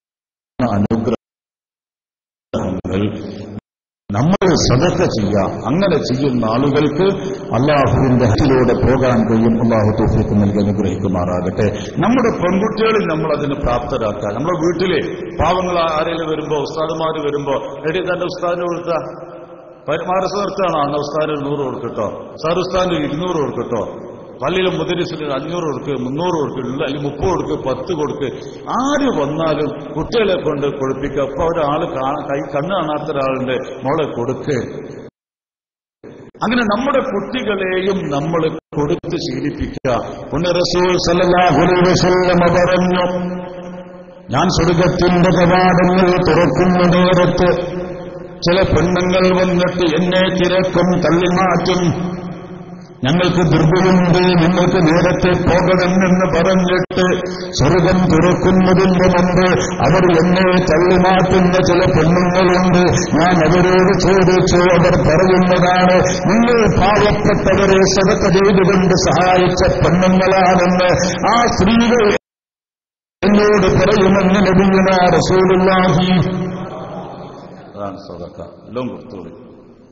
അനുഗ്രഹങ്ങൾ നമ്മൾ സദക്ക ചെയ്യാം അങ്ങനെ ചെയ്യുന്ന ആളുകൾക്ക് അള്ളാഹുവിന്റെ ഹത്തിലൂടെ പോകാൻ കഴിയും അള്ളാഹു തോഫിക്ക് നൽകി അനുഗ്രഹിക്കുമാറാകട്ടെ നമ്മുടെ പെൺകുട്ടികളിൽ നമ്മൾ അതിന് പ്രാപ്തരാക്കുക നമ്മുടെ വീട്ടിലെ പാവങ്ങൾ ആരെങ്കിലും വരുമ്പോ ഉസ്താദുമാര് വരുമ്പോ എടി തന്റെ ഉസ്താദിന് കൊടുത്ത മാരസ നിർത്താണോ അന്ന് ഉസ്താദിന് നൂറ് കൊടുക്കട്ടോ സാർ ഉസ്താദിന് ഇരുന്നൂറ് കൊടുക്കട്ടോ പള്ളിയിലും മുദരിസിന് അഞ്ഞൂറ് കൊടുക്ക് മുന്നൂറ് കൊടുക്ക് അല്ലെങ്കിൽ മുപ്പത് കൊടുക്ക് പത്ത് കൊടുക്ക് ആര് വന്നാലും കുട്ടികളെ കൊണ്ട് കൊടുപ്പിക്കുക അപ്പൊ ഒരാൾ കാണാൻ കൈ കണ്ണ് കാണാത്ത ഒരാളുണ്ട് മോളെ കൊടുക്ക് അങ്ങനെ നമ്മുടെ കുട്ടികളെയും നമ്മൾ കൊടുത്ത് ശീലിപ്പിക്കുക പുണ്യ റസൂൽ സല്ലല്ലാഹു അലൈഹി വസല്ലമ പറഞ്ഞു ഞാൻ സ്വർഗത്തിന്റെ കവാടങ്ങൾ തുറക്കുന്ന നേരത്ത് ചില പെണ്ണുങ്ങൾ വന്നിട്ട് എന്നെ തിരക്കും തള്ളിമാറ്റും ഞങ്ങൾക്ക് ദുർബലുണ്ട് നിങ്ങൾക്ക് നേരത്തെ പോകണമെന്ന് പറഞ്ഞിട്ട് സ്വർഗം തുറക്കുന്നതിന് മുമ്പ് അവർ എന്നെ തള്ളിമാറ്റുന്ന ചില പെണ്ണുങ്ങളുണ്ട് ഞാൻ അവരോട് ചോദിച്ചു അവർ പറയുന്നതാണ് നിങ്ങൾ പാവപ്പെട്ടവരെ സദക്ക ചെയ്തുകൊണ്ട് സഹായിച്ച പെണ്ണുങ്ങളാണെന്ന് ആ സ്ത്രീകൾ എന്നോട് പറയുമെന്ന് നബിയുന റസൂലുള്ളാഹി അതാണ് സദക്ക എല്ലാം കൊടുത്തോളി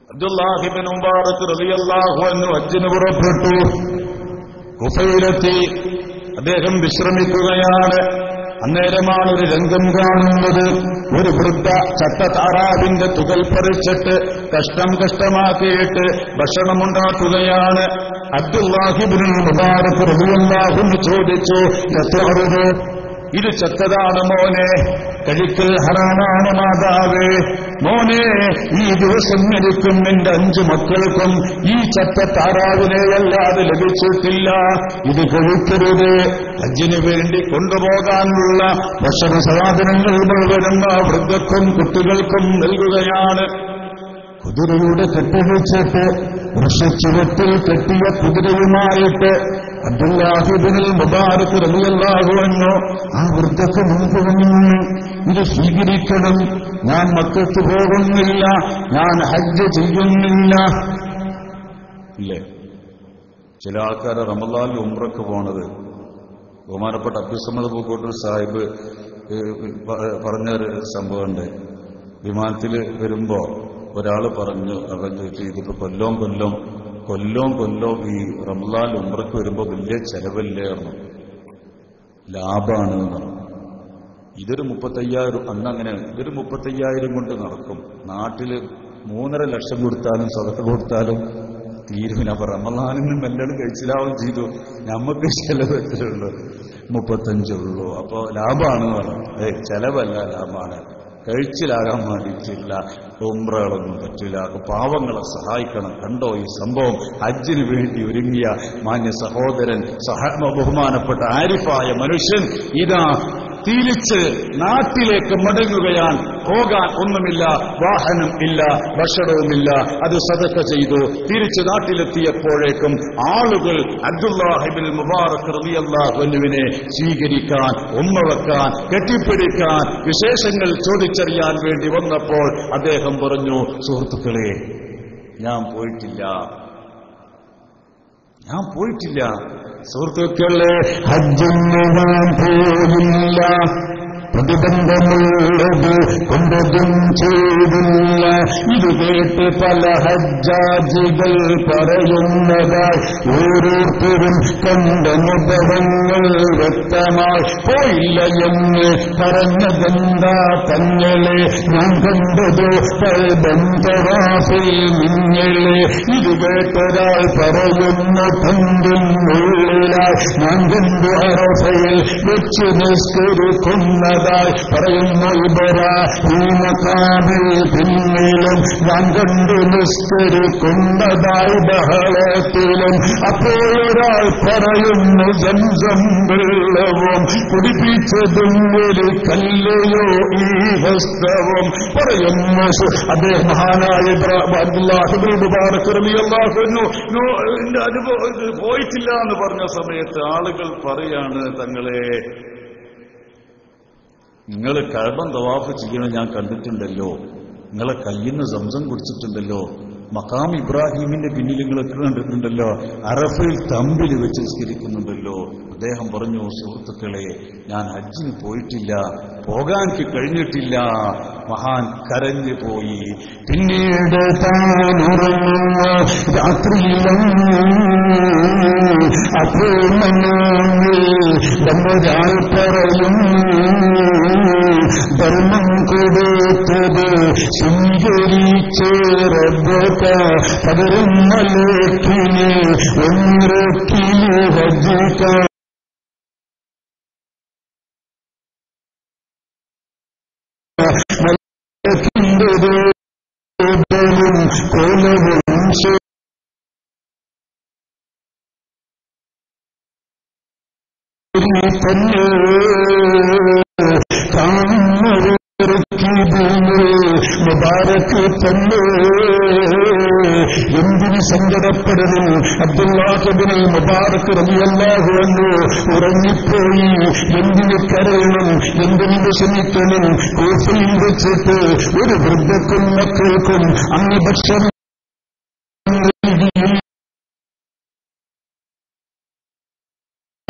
അബ്ദുല്ലാഹിബിൻ മുബാറക് റളിയല്ലാഹു അൻഹു ഹജ്ജിന് പുറപ്പെട്ടു കുഫയിലെത്തി അദ്ദേഹം വിശ്രമിക്കുകയാണ് അന്നേരമാണ് ഒരു രംഗം കാണുന്നത് ഒരു വൃദ്ധ ചത്ത താറാവിന്റെ തുകൽ പറിച്ചിട്ട് കഷ്ടം കഷ്ടമാക്കിയിട്ട് ഭക്ഷണമുണ്ടാക്കുകയാണ് അബ്ദുല്ലാഹിബിൻ മുബാറക് റളിയല്ലാഹു ചോദിച്ചു എത്ര ഇത് ചത്തതാണ് മോനെ കഴിക്കൽ ഹറാമാണ് മാതാവേ മോനെ ഈ ദിവസം എനിക്കും എന്റെ അഞ്ചു മക്കൾക്കും ഈ ചത്ത താറാവിനെ അല്ലാതെ ലഭിച്ചിട്ടില്ല ഇത് കഴിക്കരുത് ഹജ്ജിന് വേണ്ടി കൊണ്ടുപോകാനുള്ള ഭക്ഷണ സാധനങ്ങൾ മുഴുവനും ആ വൃദ്ധക്കും കുട്ടികൾക്കും നൽകുകയാണ് കുതിരയുടെ കെട്ടിവെച്ചിട്ട് വൃക്ഷച്ചുവട്ടിൽ കെട്ടിയ കുതിരയുമായിട്ട് അബ്ദുല്ലാഹിബിനിൽ മുബാറക് റബിയല്ലാഹുവെന്നോ ആ വൃദ്ധക്ക് മുൻപ് വന്നു ഇത് സ്വീകരിക്കണം ഞാൻ മക്കൾക്ക് പോകുന്നില്ല ഞാൻ ഹജ്ജ് ചെയ്യുന്നില്ല ഇല്ലേ ചില ആൾക്കാർ റമദാൻ ഉംറക്ക് പോണത് ബഹുമാനപ്പെട്ട അബ്ദുസമ്മദ് പൂക്കോട്ടൂർ സാഹിബ് ഏഹ്, പ- പറഞ്ഞൊരു സംഭവമുണ്ട് വിമാനത്തിൽ വരുമ്പോ ഒരാൾ പറഞ്ഞു അവൻ ചോദിച്ചു ഇതിപ്പോ കൊല്ലോം കൊല്ലോം കൊല്ലോം കൊല്ലോം ഈ റംലാൻ ഉംറക്ക് വരുമ്പോ വലിയ ചെലവല്ലേ പറഞ്ഞു ലാഭാണ് എന്ന് പറഞ്ഞു ഇതൊരു മുപ്പത്തയ്യായിരം അന്ന് അങ്ങനെ ഇതൊരു മുപ്പത്തയ്യായിരം കൊണ്ട് നടക്കും നാട്ടില് മൂന്നര ലക്ഷം കൊടുത്താലും സ്വതക്ക കൊടുത്താലും തീരുവില്ല അപ്പൊ റമലാനിന് മെല്ലണം കഴിച്ചിലാവും ചെയ്തു നമുക്ക് ചെലവ് എത്രയുള്ളൂ മുപ്പത്തഞ്ചുള്ളൂ അപ്പോ ലാഭമാണ് പറഞ്ഞു ഏ ചെലവല്ല ലാഭമാണ് കഴിച്ചിലാകാൻ വേണ്ടിയിട്ടില്ല ഉംറകളൊന്നും പറ്റില്ല അപ്പൊ പാവങ്ങളെ സഹായിക്കണം കണ്ടോ ഈ സംഭവം ഹജ്ജിന് വേണ്ടി ഒരുങ്ങിയ മാന്യ സഹോദരൻ സഹ ബഹുമാനപ്പെട്ട ആരിഫായ മനുഷ്യൻ ഇതാ തിരിച്ച് നാട്ടിലേക്ക് മടങ്ങുകയാണ് പോകാൻ ഒന്നുമില്ല വാഹനം ഇല്ല ഭക്ഷണവുമില്ല അത് സതക്ക ചെയ്തു തിരിച്ച് നാട്ടിലെത്തിയപ്പോഴേക്കും ആളുകൾ അബ്ദുല്ലാഹിബിൻ മുബാറക് റബിയല്ലാഹുവിനെ സ്വീകരിക്കാൻ ഉമ്മ വെക്കാൻ കെട്ടിപ്പിടിക്കാൻ വിശേഷങ്ങൾ ചോദിച്ചറിയാൻ വേണ്ടി വന്നപ്പോൾ അദ്ദേഹം പറഞ്ഞു സുഹൃത്തുക്കളെ ഞാൻ പോയിട്ടില്ല ഞാൻ പോയിട്ടില്ല സുഹൃത്തുക്കളെ ഹജ്ജിന് ഞാൻ പോയില്ല പ്രതിബന്ധമുള്ളത് കൊണ്ടതും ചെയ്തില്ല ഇത് കേട്ട് പല ഹജ്ജാജികൾ പറയുന്നതായി ഓരോരുത്തരും കണ്ടനുഭവങ്ങൾ വ്യക്തമായി പോയില്ല എന്ന് പറഞ്ഞതെന്താ തങ്ങളെ ഞാൻ കണ്ടത് ബന്ധവാസിൽ നിങ്ങളെ ഇത് കേട്ടൊരാൾ പറയുന്നു പന്തിനുള്ളിലായി ഞാൻ കണ്ടു അറഫയിൽ വെച്ച് നിസ്കരിക്കുന്നതായി പറയുന്നു ഇബര ഈ മക്കാമിൽ പിന്നിലും ഞാൻ കണ്ടു നിസ്കരിക്കുന്നതായി ബഹളത്തിലും അപ്പോഴൊരാൾ പറയുന്നു ജംസം വെള്ളവും കുടിപ്പിച്ചതും ഒരു കല്ലയോ ഈ ഹസ്തവും പറയുന്നു സു- അദ്ദേഹം മഹാനായ അനുഭവം പോയിട്ടില്ല എന്ന് പറഞ്ഞ സമയത്ത് ആളുകൾ പറയാണ് തങ്ങളെ നിങ്ങൾ കഴബം തവാഫ് ചെയ്യണം ഞാൻ കണ്ടിട്ടുണ്ടല്ലോ നിങ്ങളെ കയ്യിൽ നിന്ന് സംസം കുടിച്ചിട്ടുണ്ടല്ലോ മക്കാം ഇബ്രാഹിമിന്റെ പിന്നിൽ നിങ്ങളൊക്കെ കണ്ടിട്ടുണ്ടല്ലോ അറഫയിൽ തമ്പിൽ വെച്ച് സ്കരിക്കുന്നുണ്ടല്ലോ അദ്ദേഹം പറഞ്ഞു സുഹൃത്തുക്കളെ ഞാൻ ഹജ്ജിന് പോയിട്ടില്ല പോകാൻ എനിക്ക് കഴിഞ്ഞിട്ടില്ല മഹാൻ കരഞ്ഞു പോയി പിന്നീട് താൻ ഉറങ്ങുന്ന രാത്രിയിലും അപ്പോൾ നമ്മൊരാൾ പറയുന്നു ധർമ്മം കൊടുത്തത് സ്വീകരിച്ചേറബക്ക പകരുന്ന ലേഖിന് ഒന്നിറക്കിന് ഹജ്ജിക്ക കോലവും തന്നെ കാണുന്നവർക്കിതിന് മുബാരക്ക് തന്നെ എന്തിന് സങ്കടപ്പെടണം അബ്ദുല്ലാഹിബിനിൽ മുബാറക്ക് റബിയല്ലാഹു എന്ന് ഉറങ്ങിപ്പോയി എന്തിന് കരയണം എന്തിന് വിഷമിക്കണം കോഫയിൽ വെച്ചിട്ട് ഒരു വൃദ്ധക്കും മക്കൾക്കും അന്ന് ഭക്ഷണം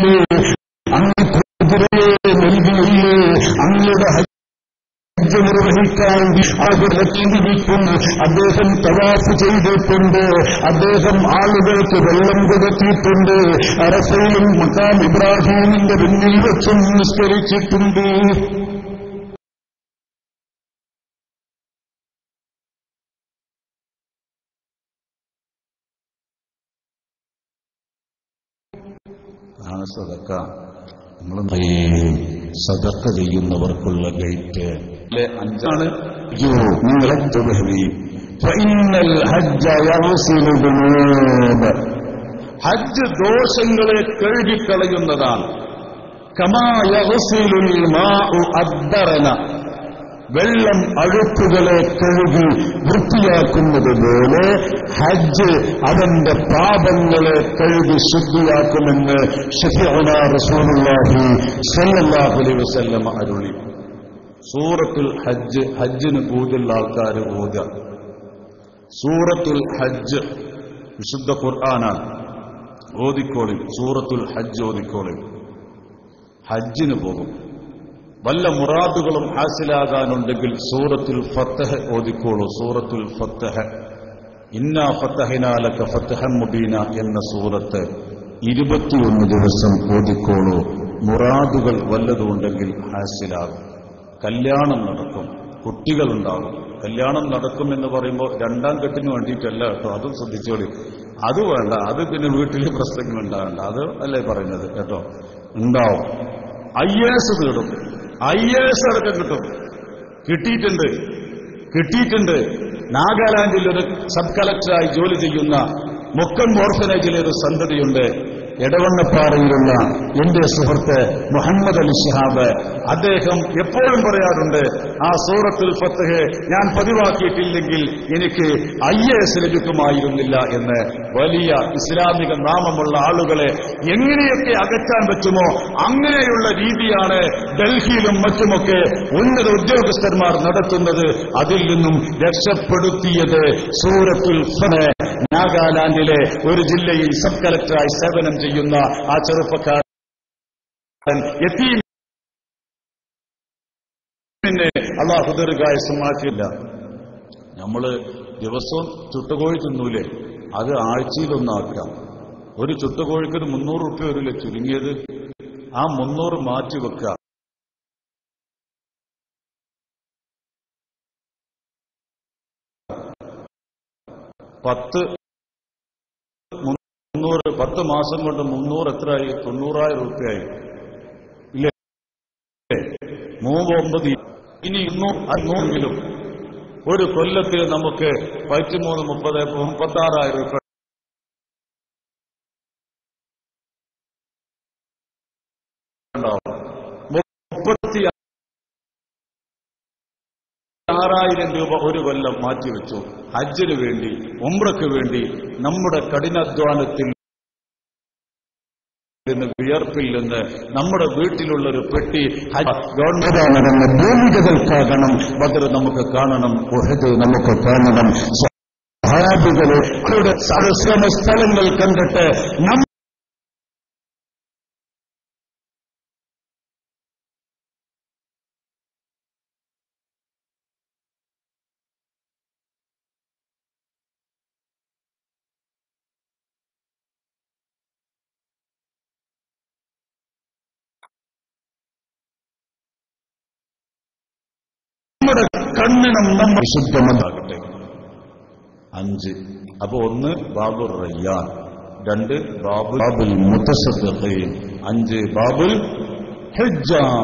അങ്ങ് കുതിരയെ നൽകിയില്ലേ അങ്ങയുടെ ഹജ്ജ് നിർവഹിച്ചു കഴിക്കാൻ ആഗ്രഹിക്കുന്നു അദ്ദേഹം തവാഫ് ചെയ്തിട്ടുണ്ട് അദ്ദേഹം ആളുകൾക്ക് വെള്ളം കൊടുത്തിട്ടുണ്ട് അറഫയിലും മക്കാം ഇബ്രാഹിമിന്റെ പിന്നിൽ വെച്ചും നിസ്കരിച്ചിട്ടുണ്ട് ആണ് സദക്ക നമ്മൾ സദക്ക ചെയ്യുന്നവർക്കുള്ള ഗേറ്റ് അല്ലെ അഞ്ചാണ് അയ്യോ നിങ്ങളെ തുടരുകി ഫഇന്നൽ ഹജ്ജ യഗ്സിലു ദുനൂബ് ഹജ്ജ് ദോഷങ്ങളെ കഴുകിക്കളയുന്നതാണ് കമാ യഗ്സിലുൽ മാഉ അദ്ദറന വെള്ളം അഴുക്കുകളെ കഴുകി വൃത്തിയാക്കുന്നത് പോലെ ഹജ്ജ് അവന്റെ പാപങ്ങളെ കഴുകി ശുദ്ധിയാക്കുമെന്ന് ഷഫിഉന റസൂലുള്ളാഹി സ്വല്ലല്ലാഹു അലൈഹി വസല്ലം അരുളി സൂറത്തുൽ ഹജ്ജ് ഹജ്ജിന് കൂടുതൽ ആൾക്കാർ ഓതുക സൂറത്തുൽ ഹജ്ജ് വിശുദ്ധ ഖുർആനാണ് ഓതിക്കോളി സൂറത്തുൽ ഹജ്ജ് ഓതിക്കോളി ഹജ്ജിന് പോകും വല്ല മുറാദുകളും ഹാസിലാകാനുണ്ടെങ്കിൽ സൂറത്തുൽ ഫത്തഹ് ഓതിക്കോളൂ സൂറത്തുൽ ഫത്തഹ് ഇന്നാ ഫത്തഹിനാലക ഫത്തഹം മുബീന എന്ന സൂറത്ത് ഇരുപത്തിയൊന്ന് ദിവസം ഓതിക്കോളൂ മുറാദുകൾ വല്ലതുമുണ്ടെങ്കിൽ ഹാസിലാകും കല്യാണം നടക്കും കുട്ടികളുണ്ടാകും കല്യാണം നടക്കും എന്ന് പറയുമ്പോൾ രണ്ടാം കെട്ടിന് വേണ്ടിയിട്ടല്ല കേട്ടോ അതും ശ്രദ്ധിച്ചോളി അത് വേണ്ട അത് പിന്നെ വീട്ടിൽ പ്രശ്നങ്ങൾ ഉണ്ടാകണ്ട അത് അല്ലേ പറയുന്നത് കേട്ടോ ഉണ്ടാവും ഐ എസ് നേടും ഐ എസ് അടക്കം കിട്ടും കിട്ടിയിട്ടുണ്ട് കിട്ടിയിട്ടുണ്ട് നാഗാലാൻഡിൽ ഒരു സബ് കളക്ടറായി ജോലി ചെയ്യുന്ന മുക്കം ഓർഫനേജിലെ ഒരു സന്തതിയുണ്ട് എടവണ്ണപ്പാറയിലുള്ള എന്റെ സുഹൃത്ത് മുഹമ്മദ് അലി ഷിഹാബ് അദ്ദേഹം എപ്പോഴും പറയാറുണ്ട് ആ സൂറത്തുൽ ഫത്തഹ് ഞാൻ പതിവാക്കിയിട്ടില്ലെങ്കിൽ എനിക്ക് ഐ എ എസ് ലഭിക്കുമായിരുന്നില്ല എന്ന് വലിയ ഇസ്ലാമിക നാമമുള്ള ആളുകളെ എങ്ങനെയൊക്കെ അകറ്റാൻ പറ്റുമോ അങ്ങനെയുള്ള രീതിയാണ് ഡൽഹിയിലും മറ്റുമൊക്കെ ഉന്നത ഉദ്യോഗസ്ഥന്മാർ നടത്തുന്നത് അതിൽ നിന്നും രക്ഷപ്പെടുത്തിയത് സൂറത്തുൽ ഫന് നാഗാലാൻഡിലെ ഒരു ജില്ലയിൽ സബ് കളക്ടറായി സേവനം ചെയ്യുന്ന ആ ചെറുപ്പക്കാരൻ എത്തിയും പിന്നെ അള്ളാഹു ദീർഘായുസം മാറ്റില്ല നമ്മള് ദിവസവും ചുട്ടുകോഴി തിന്നൂലേ അത് ആഴ്ചയിലൊന്നാക്കാം ഒരു ചുട്ടുകോഴിക്ക് ഒരു മുന്നൂറ് റുപ്യ വരില്ലേ ചുരുങ്ങിയത് ആ മുന്നൂറ് മാറ്റി വെക്കുക പത്ത് മുന്നൂറ് പത്ത് മാസം കൊണ്ട് മുന്നൂറ് എത്രയായി തൊണ്ണൂറായിരം റുപ്യയായി ഇല്ലേ മൂന്ന് ഒമ്പത് ഇനി ഇന്നും അഞ്ഞൂറെങ്കിലും ഒരു കൊല്ലത്തിൽ നമുക്ക് പതിമൂന്ന് മുപ്പത് മുപ്പത്താറായിരം രൂപ ഉണ്ടാവും മുപ്പത്തി ആറായിരം രൂപ ഒരു കൊല്ലം മാറ്റിവെച്ചു ഹജ്ജിന് വേണ്ടി ഉംറയ്ക്ക് വേണ്ടി നമ്മുടെ കഠിനാധ്വാനത്തിൽ നിന്ന് വിയർപ്പിൽ നിന്ന് നമ്മുടെ വീട്ടിലുള്ള ഒരു പെട്ടി ഹജ്ജ് ഗവൺമെന്റ് നടന്ന ഭൂമികകൾക്കാകണം ബദർ നമുക്ക് കാണണം ഉഹദ് നമുക്ക് കാണണം സഹാബികളെ അവരുടെ സഹശ്രമ സ്ഥലങ്ങൾ കണ്ടിട്ട് നമ്മ നമ്മുടെ കണ്ണിനും നമ്മൾ ശുദ്ധമതാകട്ടെ അഞ്ച് അപ്പൊ ഒന്ന് ബാബുർ റയ്യാൻ രണ്ട് ബാബുൽ ബാബുൽ മുത്തസദ്ദീൻ അഞ്ച് ബാബുൽ ഹിജ്ജാൻ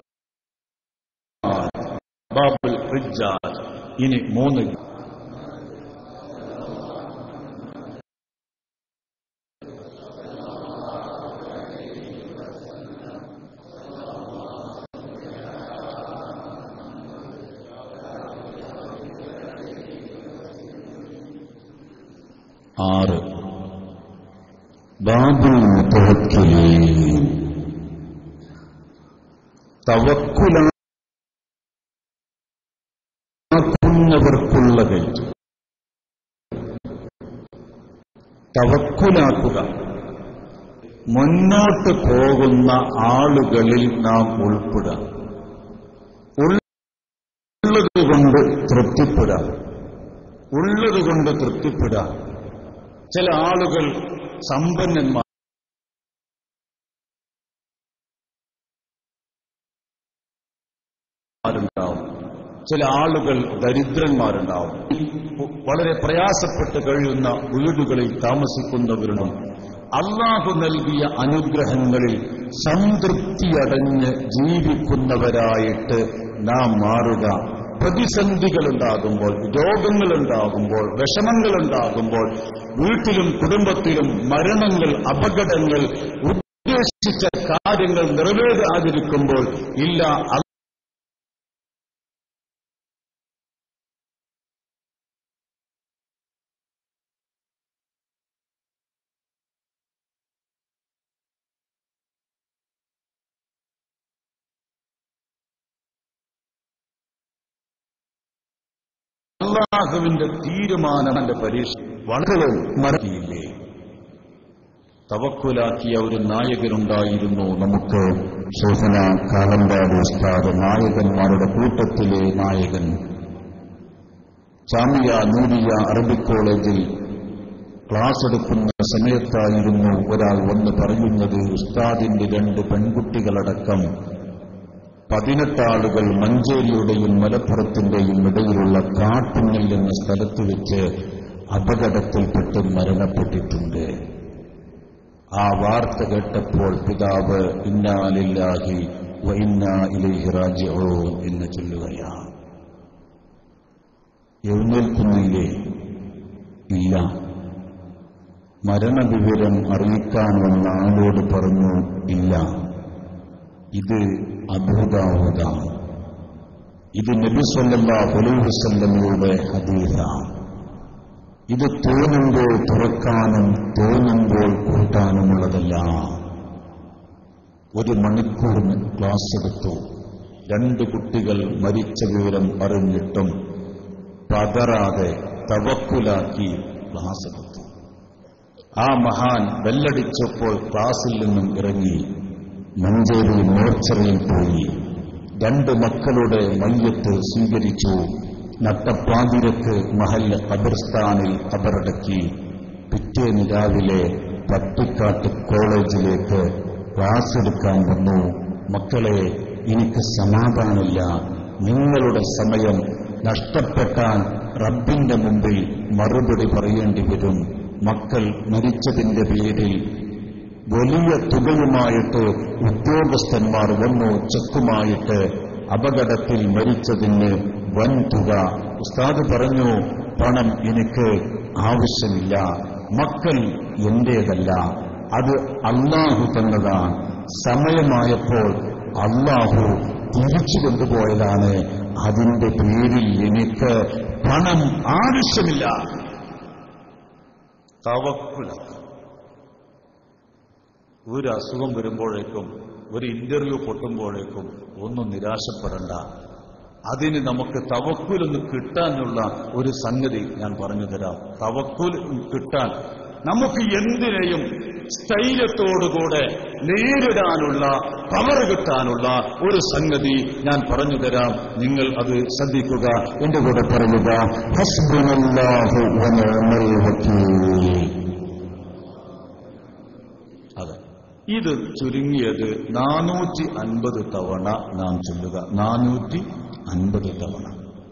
ബാബുൽ ഹിജ്ജാൻ ഇനി മൂന്ന് ആറ് ബാബുൽ മുത്തവക്കിലീൻ തവക്കുലാക്കുന്നവർക്കുള്ള കയറ്റം തവക്കുലാക്കുക മുന്നോട്ട് പോകുന്ന ആളുകളിൽ നാം ഉൾപ്പെടുക ഉള്ളതുകൊണ്ട് തൃപ്തിപ്പെടാം ഉള്ളതുകൊണ്ട് തൃപ്തിപ്പെടാം ചില ആളുകൾ സമ്പന്നന്മാർ ാവും ചില ആളുകൾ ദരിദ്രന്മാരുണ്ടാവും വളരെ പ്രയാസപ്പെട്ട് കഴിയുന്ന വീടുകളിൽ താമസിക്കുന്നവരുണ്ടും അള്ളാഹു നൽകിയ അനുഗ്രഹങ്ങളിൽ സംതൃപ്തിയടഞ്ഞ് ജീവിക്കുന്നവരായിട്ട് നാം മാറുക പ്രതിസന്ധികളുണ്ടാകുമ്പോൾ രോഗങ്ങളുണ്ടാകുമ്പോൾ വിഷമങ്ങളുണ്ടാകുമ്പോൾ വീട്ടിലും കുടുംബത്തിലും മരണങ്ങൾ അപകടങ്ങൾ ഉദ്ദേശിച്ച കാര്യങ്ങൾ നിറവേറാതിരിക്കുമ്പോൾ ഇല്ല അള്ളാഹുവിന്റെ തീരുമാനം എന്റെ പരീക്ഷ വളരെ മറക്കിയില്ലേ തവക്കുലാക്കിയ ഒരു നായകനുണ്ടായിരുന്നു നമുക്ക് ശോഭന കാലമ്പാട് ഉസ്താദ് നായകന്മാരുടെ കൂട്ടത്തിലെ നായകൻ ജാമിയ നൂരിയ അറബിക് കോളേജിൽ ക്ലാസ് എടുക്കുന്ന സമയത്തായിരുന്നു ഒരാൾ വന്ന് പറയുന്നത് ഉസ്താദിന്റെ രണ്ട് പെൺകുട്ടികളടക്കം പതിനെട്ടാളുകൾ മഞ്ചേരിയുടെയും മലപ്പുറത്തിന്റെയും ഇടയിലുള്ള കാട്ടുങ്ങൽ എന്ന സ്ഥലത്ത് വെച്ച് അപകടത്തിൽപ്പെട്ട് മരണപ്പെട്ടിട്ടുണ്ട് ആ വാർത്ത കേട്ടപ്പോൾ പിതാവ് ഇന്നാലില്ലാഹി വൈന്ന ഇലൈഹി റാജിഊൻ എന്ന് ചൊല്ലുകയാണ് എഴുന്നേൽക്കുന്നില്ലേ ഇല്ല മരണവിവരം അറിയിക്കാൻ വന്ന ആളോട് പറഞ്ഞു ഇല്ല ഇത് അബൂദാവൂദാണ് ഇത് നബി സല്ലല്ലാഹു അലൈഹി വസല്ലമയുടെ ഹദീസാണ് ഇത് തോന്നുമ്പോൾ തുറക്കാനും തോന്നുമ്പോൾ കൂട്ടാനുമുള്ളതല്ല ഒരു മണിക്കൂറിന് ക്ലാസ് എടുത്തു രണ്ട് കുട്ടികൾ മരിച്ച വിവരം അറിഞ്ഞിട്ടും പതറാതെ തവക്കുലാക്കി ക്ലാസ് എടുത്തു ആ മഹാൻ ബെല്ലടിച്ചപ്പോൾ ക്ലാസ്സിൽ നിന്നും ഇറങ്ങി മഞ്ചേരി മോർച്ചറിയിൽ പോയി രണ്ട് മക്കളുടെ മയ്യത്ത് സ്വീകരിച്ചു നട്ടപ്പാതിരക്ക് മഹല്ല ഖബർസ്ഥാനിൽ ഖബറടക്കി പിറ്റേന്ന് രാവിലെ പട്ടിക്കാട്ട് കോളേജിലേക്ക് ക്ലാസ് എടുക്കാൻ വന്നു മക്കളെ എനിക്ക് സമാധാനമില്ല നിങ്ങളുടെ സമയം നഷ്ടപ്പെട്ടാൽ റബ്ബിന്റെ മുമ്പിൽ മറുപടി പറയേണ്ടി വരും മക്കൾ മരിച്ചതിന്റെ പേരിൽ വലിയ തുകയുമായിട്ട് ഉദ്യോഗസ്ഥന്മാർ വന്നു ചെക്കുമായിട്ട് അപകടത്തിൽ മരിച്ചതിന് വൻ തുക ഉസ്താദ് പറഞ്ഞു പണം എനിക്ക് ആവശ്യമില്ല മക്കൾ എന്റേതല്ല അത് അള്ളാഹു തന്നതാണ് സമയമായപ്പോൾ അള്ളാഹു തിരിച്ചു കൊണ്ടുപോയതാണ് അതിന്റെ പേരിൽ എനിക്ക് പണം ആവശ്യമില്ല തവക്കുലാക്കുക ഒരു അസുഖം വരുമ്പോഴേക്കും ഒരു ഇന്റർവ്യൂ പൊട്ടുമ്പോഴേക്കും ഒന്നും നിരാശപ്പെടണ്ട അതിന് നമുക്ക് തവക്കുലൊന്ന് കിട്ടാനുള്ള ഒരു സംഗതി ഞാൻ പറഞ്ഞു തരാം തവക്കുൽ കിട്ടാൻ നമുക്ക് എന്തിനേയും സ്ഥൈര്യത്തോടുകൂടെ നേരിടാനുള്ള പവർ കിട്ടാനുള്ള ഒരു സംഗതി ഞാൻ പറഞ്ഞു തരാം നിങ്ങൾ അത് ശ്രദ്ധിക്കുക എന്റെ കൂടെ പറയുക ഹസ്ബുനല്ലാഹു വനിഅമൽ വക്കീൽ അതെ ഇത് ചുരുങ്ങിയത് നാനൂറ്റി അൻപത് തവണ നാം ചൊല്ലുക നാനൂറ്റി അൻപത് തവണ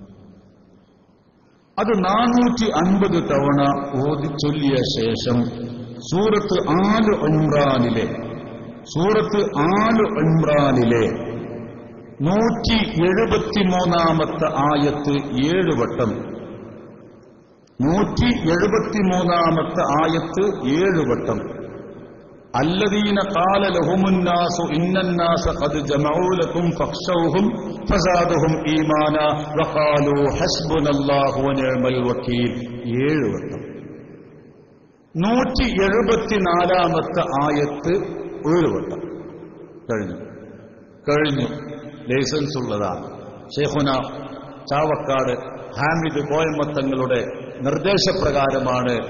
അത് നാനൂറ്റി അൻപത് തവണ ഓതി ചൊല്ലിയ ശേഷം സൂറത്ത് ആല് ഇമ്രാനിലെ സൂറത്ത് ആല് ഇമ്രാനിലെ നൂറ്റി എഴുപത്തിമൂന്നാമത്തെ ആയത്ത് ഏഴ് വട്ടം നൂറ്റി എഴുപത്തിമൂന്നാമത്തെ ആയത്ത് ഏഴ് വട്ടം الذين قال لهم الناس إن الناس قد جمعوا لكم فاخشوهم فزادهم إيمانا وقالوا حسبنا الله ونعم الوكيل ഏഴ് വട്ടം നൂറ്റി എഴുപത്തിനാലാമത്തെ ആയത്ത് ഏഴ് വട്ടം കഴിഞ്ഞു കഴിഞ്ഞു ലൈസൻസ് ഉള്ളതാണ് ഷെയ്ഖുന ചാവക്കാട് ഹാമിദ് കോയമ്മത്തങ്ങളുടെ നിർദ്ദേശപ്രകാരമാണ്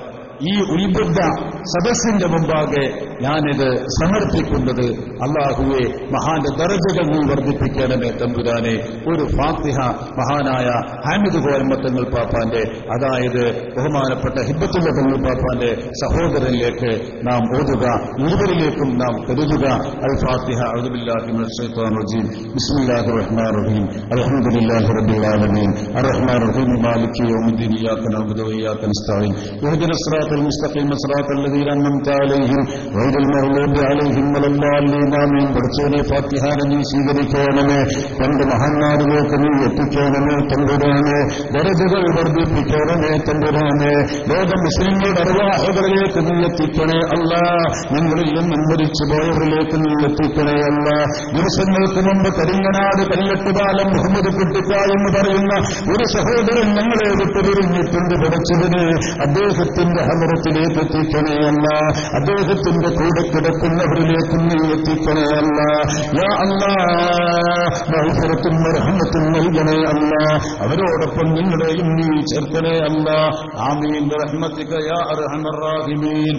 ഈ ഉത്ബുദ്ധ സദസ്സിന്റെ മുമ്പാകെ ഞാനിത് സമർപ്പിക്കുന്നത് അള്ളാഹുവെ മഹാന്റെ ദർജകൾ നീ വർദ്ധിപ്പിക്കണമേ തമ്പുരാനെ ഒരു ഫാത്തിഹ മഹാനായ ഹാമിദ് കോരമ്പത്തങ്ങൾ പാപ്പാന്റെ അതായത് ബഹുമാനപ്പെട്ട ഹിബത്തുള്ള തങ്ങൾ പാപ്പാന്റെ സഹോദരനിലേക്ക് നാം ഓതുക ഇരുവരിലേക്കും നാം കരുതുക അൽ ഫാത്തിഹ അഴുബില്ലാഹി മിനശ് ശൈത്വാനിർ റജീം ബിസ്മില്ലാഹിർ റഹ്മാനിർ റഹീം അൽഹംദുലില്ലാഹി റബ്ബിൽ ആലമീൻ അർറഹ്മാനിർ റഹീം മാലികി യൗമിദ്ദീൻ ഇയ്യാക നഅബുദു വഇയ്യാക നസ്തഈൻ ഇഹ്ദിന സിറാത്തൽ മുസ്തഖീം സിറാത്തൽ ലദീന അൻഅംത അലൈഹിം ഗൈറൽ മഗ്ലൂബി അലൈഹിം വലദ്ദാലിൻ ആമീൻ പഠിച്ചവനെ ഫാത്തിഹ നീ സ്വീകരിക്കണമേ തന്റെ മഹാന്മാരിലേക്ക് നീ എത്തിക്കണമേ തമ്പുരാനെ ദരജകൾ വർദ്ധിപ്പിക്കണമേ തമ്പുരാനെ ലോക മുസ്ലിങ്ങളുടെ അറിവാഹകളിലേക്ക് നീ എത്തിക്കണേ അല്ല ഞങ്ങളിൽ നിന്നും മരിച്ചു പോയവരിലേക്ക് നീ എത്തിക്കണേ അല്ല ദിവസങ്ങൾക്ക് മുമ്പ് കരിങ്ങനാട് കല്ലട്ടുപാലം മുഹമ്മദ് കുട്ടിക്ക എന്ന് പറയുന്ന ഒരു സഹോദരൻ ഞങ്ങളെ വിട്ട് പിരിഞ്ഞിട്ടുണ്ട് പഠിച്ചതിന് അദ്ദേഹത്തിന്റെ ഹമറത്തിലേക്ക് എത്തിക്കണേ അല്ല അദ്ദേഹത്തിന്റെ കൂടെ കിടക്കുന്നവരിലേക്ക് നീ എത്തിക്കണേ അല്ല യാ അല്ലാ മഹഫറത്തും റഹ്മത്തും നൽകണേ അല്ല അവരോടൊപ്പം നിങ്ങളെയും നീ ചേർക്കണേ അല്ല ആമീൻ റഹ്മത്തിക യാ അർഹമർ റാഹിമീൻ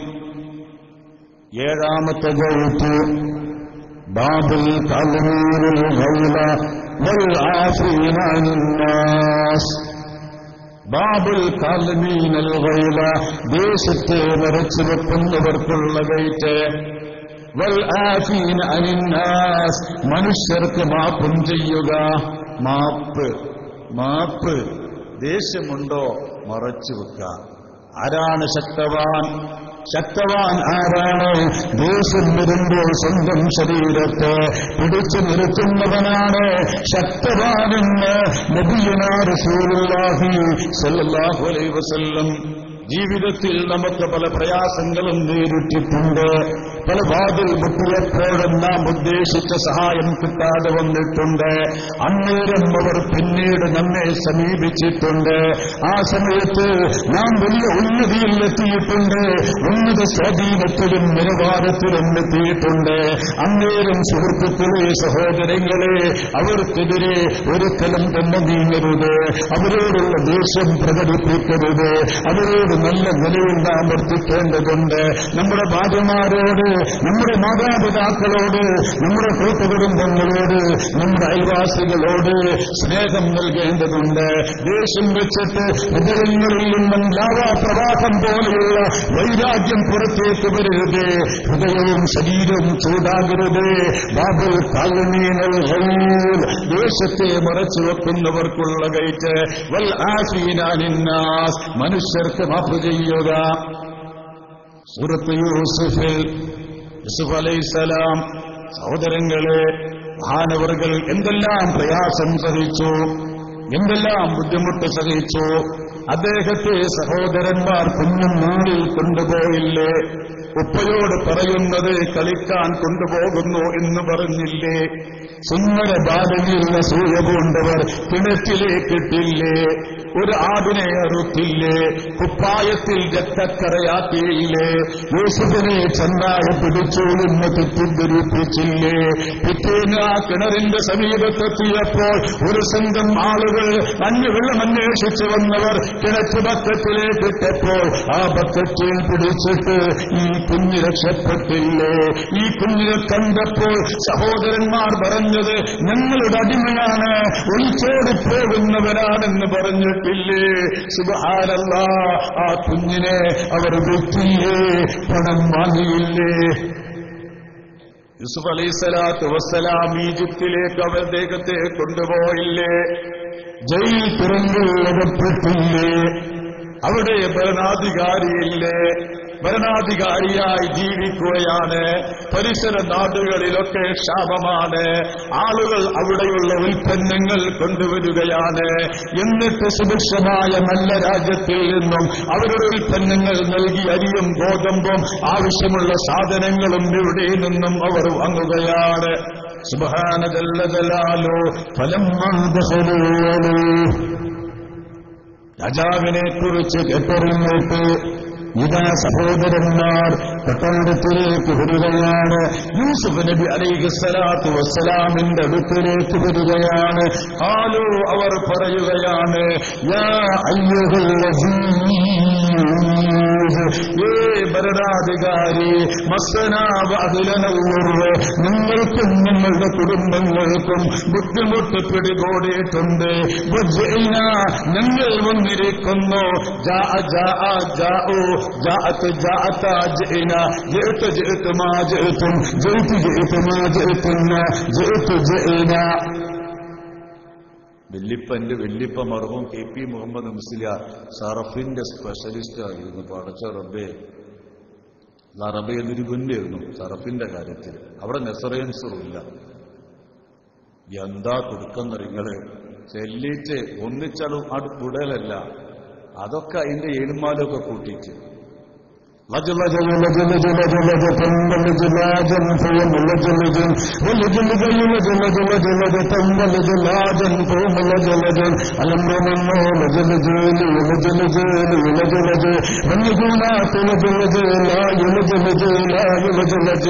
ഏഴാമത്തെ ഗൗത്ത് ബാബുൽ കലമീരുൽ ഗൗല വൽ ആഫീന അനിന്നാസ് ബാബുൽ കാലമീനൽ ഗൗല ദേശത്തെ മറച്ചു വെക്കുന്നവർക്കുള്ള ഗൈറ്റ് വൽ ആഫീന അനിന്നാസ് മനുഷ്യർക്ക് മാപ്പും ചെയ്യുക മാപ്പ് മാപ്പ് ദേഷ്യമുണ്ടോ മറച്ചു വെക്കുക ആരാണ് ശക്തവാൻ ശക്തവാൻ ആരാണ് ദേഷ്യം വരുമ്പോൾ സ്വന്തം ശരീരത്തെ പിടിച്ചു നിർത്തുന്നവനാണ് ശക്തവാനെന്ന് നബിയനാ റസൂലുള്ളാഹി സല്ലല്ലാഹു അലൈഹി വസല്ലം ജീവിതത്തിൽ നമുക്ക് പല പ്രയാസങ്ങളും നേരിട്ടിട്ടുണ്ട് പല വാതിൽ മുട്ടിയപ്പോഴും നാം ഉദ്ദേശിച്ച സഹായം കിട്ടാതെ വന്നിട്ടുണ്ട് അന്നേരം അവർ പിന്നീട് നമ്മെ സമീപിച്ചിട്ടുണ്ട് ആ സമയത്ത് നാം വലിയ ഉന്നതിയിൽ എത്തിയിട്ടുണ്ട് ഉന്നത സ്വാധീനത്തിലും നിലവാരത്തിലും എത്തിയിട്ടുണ്ട് അന്നേരം സുഹൃത്തുക്കളെ സഹോദരങ്ങളെ അവർക്കെതിരെ ഒരിക്കലും തന്നെ നീങ്ങരുത് അവരോടുള്ള ദേഷ്യം പ്രകടിപ്പിക്കരുത് അവരോട് നല്ല നിലയിൽ നാം വർത്തിക്കേണ്ടതുണ്ട് നമ്മുടെ ഭാര്യമാരോട് നമ്മുടെ മാതാപിതാക്കളോട് നമ്മുടെ കൂട്ടുകുടുംബങ്ങളോട് നമ്മുടെ അയൽവാസികളോട് സ്നേഹം നൽകേണ്ടതുണ്ട് ദേഷ്യം വെച്ചിട്ട് ഹൃദയങ്ങളിൽ നിന്നും ലാവാപ്രവാഹം പോലെയുള്ള വൈരാഗ്യം പുറത്തേക്ക് വരരുത് ഹൃദയവും ശരീരവും ചൂടാകരുത് ബാബുൽ കാലമീനൽ ദേശത്തെ മറച്ചു വെക്കുന്നവർക്കുള്ള കയറ്റ് വൽ ആശീനാനിന്നാസ് മനുഷ്യർക്ക് മാപ്പ് ചെയ്യുക സൂറത്ത് യൂസുഫിൽ യൂസുഫ് അലൈസലാം സഹോദരങ്ങളെ മഹാനവറുകൾ എന്തെല്ലാം പ്രയാസം സഹിച്ചു എന്തെല്ലാം ബുദ്ധിമുട്ട് സഹിച്ചു അദ്ദേഹത്തെ സഹോദരന്മാർ കുഞ്ഞും നാളിൽ കൊണ്ടുപോയില്ലേ ഉപ്പയോട് പറയുന്നത് കളിക്കാൻ കൊണ്ടുപോകുന്നു എന്ന് പറഞ്ഞില്ലേ സുന്ദര ബാലനിൽ സൂയ പൂണ്ടവർ കിണറ്റിലേക്കിട്ടില്ലേ ഒരു ആടിനെ അറുത്തില്ലേ കുപ്പായത്തിൽ രക്തക്കറയാക്കിയില്ലേ യൂസുഫിനെ ചെന്നായ പിടിച്ചു എന്ന് തെറ്റിദ്ധരിപ്പിച്ചില്ലേ പിറ്റേന്ന് ആ കിണറിന്റെ സമീപത്തെത്തിയപ്പോൾ ഒരു സംഘം ആളുകൾ മഞ്ഞുവെള്ളം അന്വേഷിച്ചു വന്നവർ കിണറ്റ് ബക്കറ്റിലേക്ക് ഇട്ടപ്പോൾ ആ ബക്കറ്റിൽ പിടിച്ചിട്ട് ഈ കുഞ്ഞ് രക്ഷപ്പെട്ടില്ലേ ഈ കുഞ്ഞിനെ കണ്ടപ്പോൾ സഹോദരന്മാർ പറഞ്ഞത് ഞങ്ങളുടെ അടിമയാണ് ഒളിച്ചോടി പോകുന്നവരാണെന്ന് പറഞ്ഞിട്ടില്ലേ സുബഹാനല്ല ആ കുഞ്ഞിനെ അവർ വിറ്റില്ലേ പണം വാങ്ങിയില്ലേ യൂസുഫ് അലൈസലാത്ത് വസ്സലാം ഈജിപ്തിലേക്ക് അവർ അദ്ദേഹത്തെ കൊണ്ടുപോയില്ലേ ജയിൽ തുറന്നുള്ളതപ്പെട്ടില്ലേ അവിടെ ഭരണാധികാരിയില്ലേ ഭരണാധികാരിയായി ജീവിക്കുകയാണ് പരിസര നാടുകളിലൊക്കെ ക്ഷാമമാണ് ആളുകൾ അവിടെയുള്ള ഉൽപ്പന്നങ്ങൾ കൊണ്ടുവരികയാണ് എന്നിട്ട് സുഭിക്ഷമായ നല്ല രാജ്യത്തിൽ നിന്നും അവരുടെ ഉൽപ്പന്നങ്ങൾ നൽകി അരിയും ഗോതമ്പും ആവശ്യമുള്ള സാധനങ്ങളും ഇവിടെ നിന്നും അവർ വാങ്ങുകയാണ് സുബാനതല്ലതലാലോ ഫലം രാജാവിനെ കുറിച്ച് കേട്ടറിഞ്ഞിട്ട് ഇതാ സഹോദരന്മാർ പട്ടണത്തിലേക്ക് വരികയാണ് യൂസുഫ് നബി അലൈഹി സ്വലാത്തു വസ്സലാമിന്റെ അടുത്തിലേക്ക് വരികയാണ് ആലോ അവർ പറയുകയാണ് യാ അയ്യുഹൽ അസീസ്, ഭരണാധികാരി മസനാബിലനൂറ് നിങ്ങൾക്കും നിങ്ങളുടെ കുടുംബങ്ങൾക്കും ബുദ്ധിമുട്ട് പിടികൂടിയിട്ടുണ്ട് ബുദ്ധിന ഞങ്ങൾ വന്നിരിക്കുന്നു ജാ ജാ ജാഊ ജാഅത്ത് ജാഅത്ത ജിഇന ജിഅത്ത് ജിഅത്ത് മാ ജിഅത്തും ജിഅത്ത് ജിഅത്ത് മാ ജിഅത്തുന്ന ജിഅത്ത് ജിഇന വെല്ലിപ്പന്റെ വെല്ലിപ്പ മർഹൂം കെ പി മുഹമ്മദ് മുസ്ലിയാർ സറഫിന്റെ സ്പെഷ്യലിസ്റ്റ് ആയിരുന്നു പടച്ച റബ്ബെ റബ്ബെ എന്നൊരു ഗുന്നായിരുന്നു സറഫിന്റെ കാര്യത്തിൽ അവിടെ നെസറൻസറും ഇല്ല എന്താ കൊടുക്കുന്നറിങ്ങള് ചെല്ലിച്ച് ഒന്നിച്ചടും അത് വിടലല്ല അതൊക്കെ അതിന്റെ ഏലുമാലൊക്കെ കൂട്ടിച്ച് لج لج لج لج لج لج تنب لج لاجا فوم لج لج ولج لج لج لج لج لج تنب لج لاجا فوم لج لج الامر منه لج لج لج لج لج لج من يقولات لج لج لا يلج لج لا يلج لج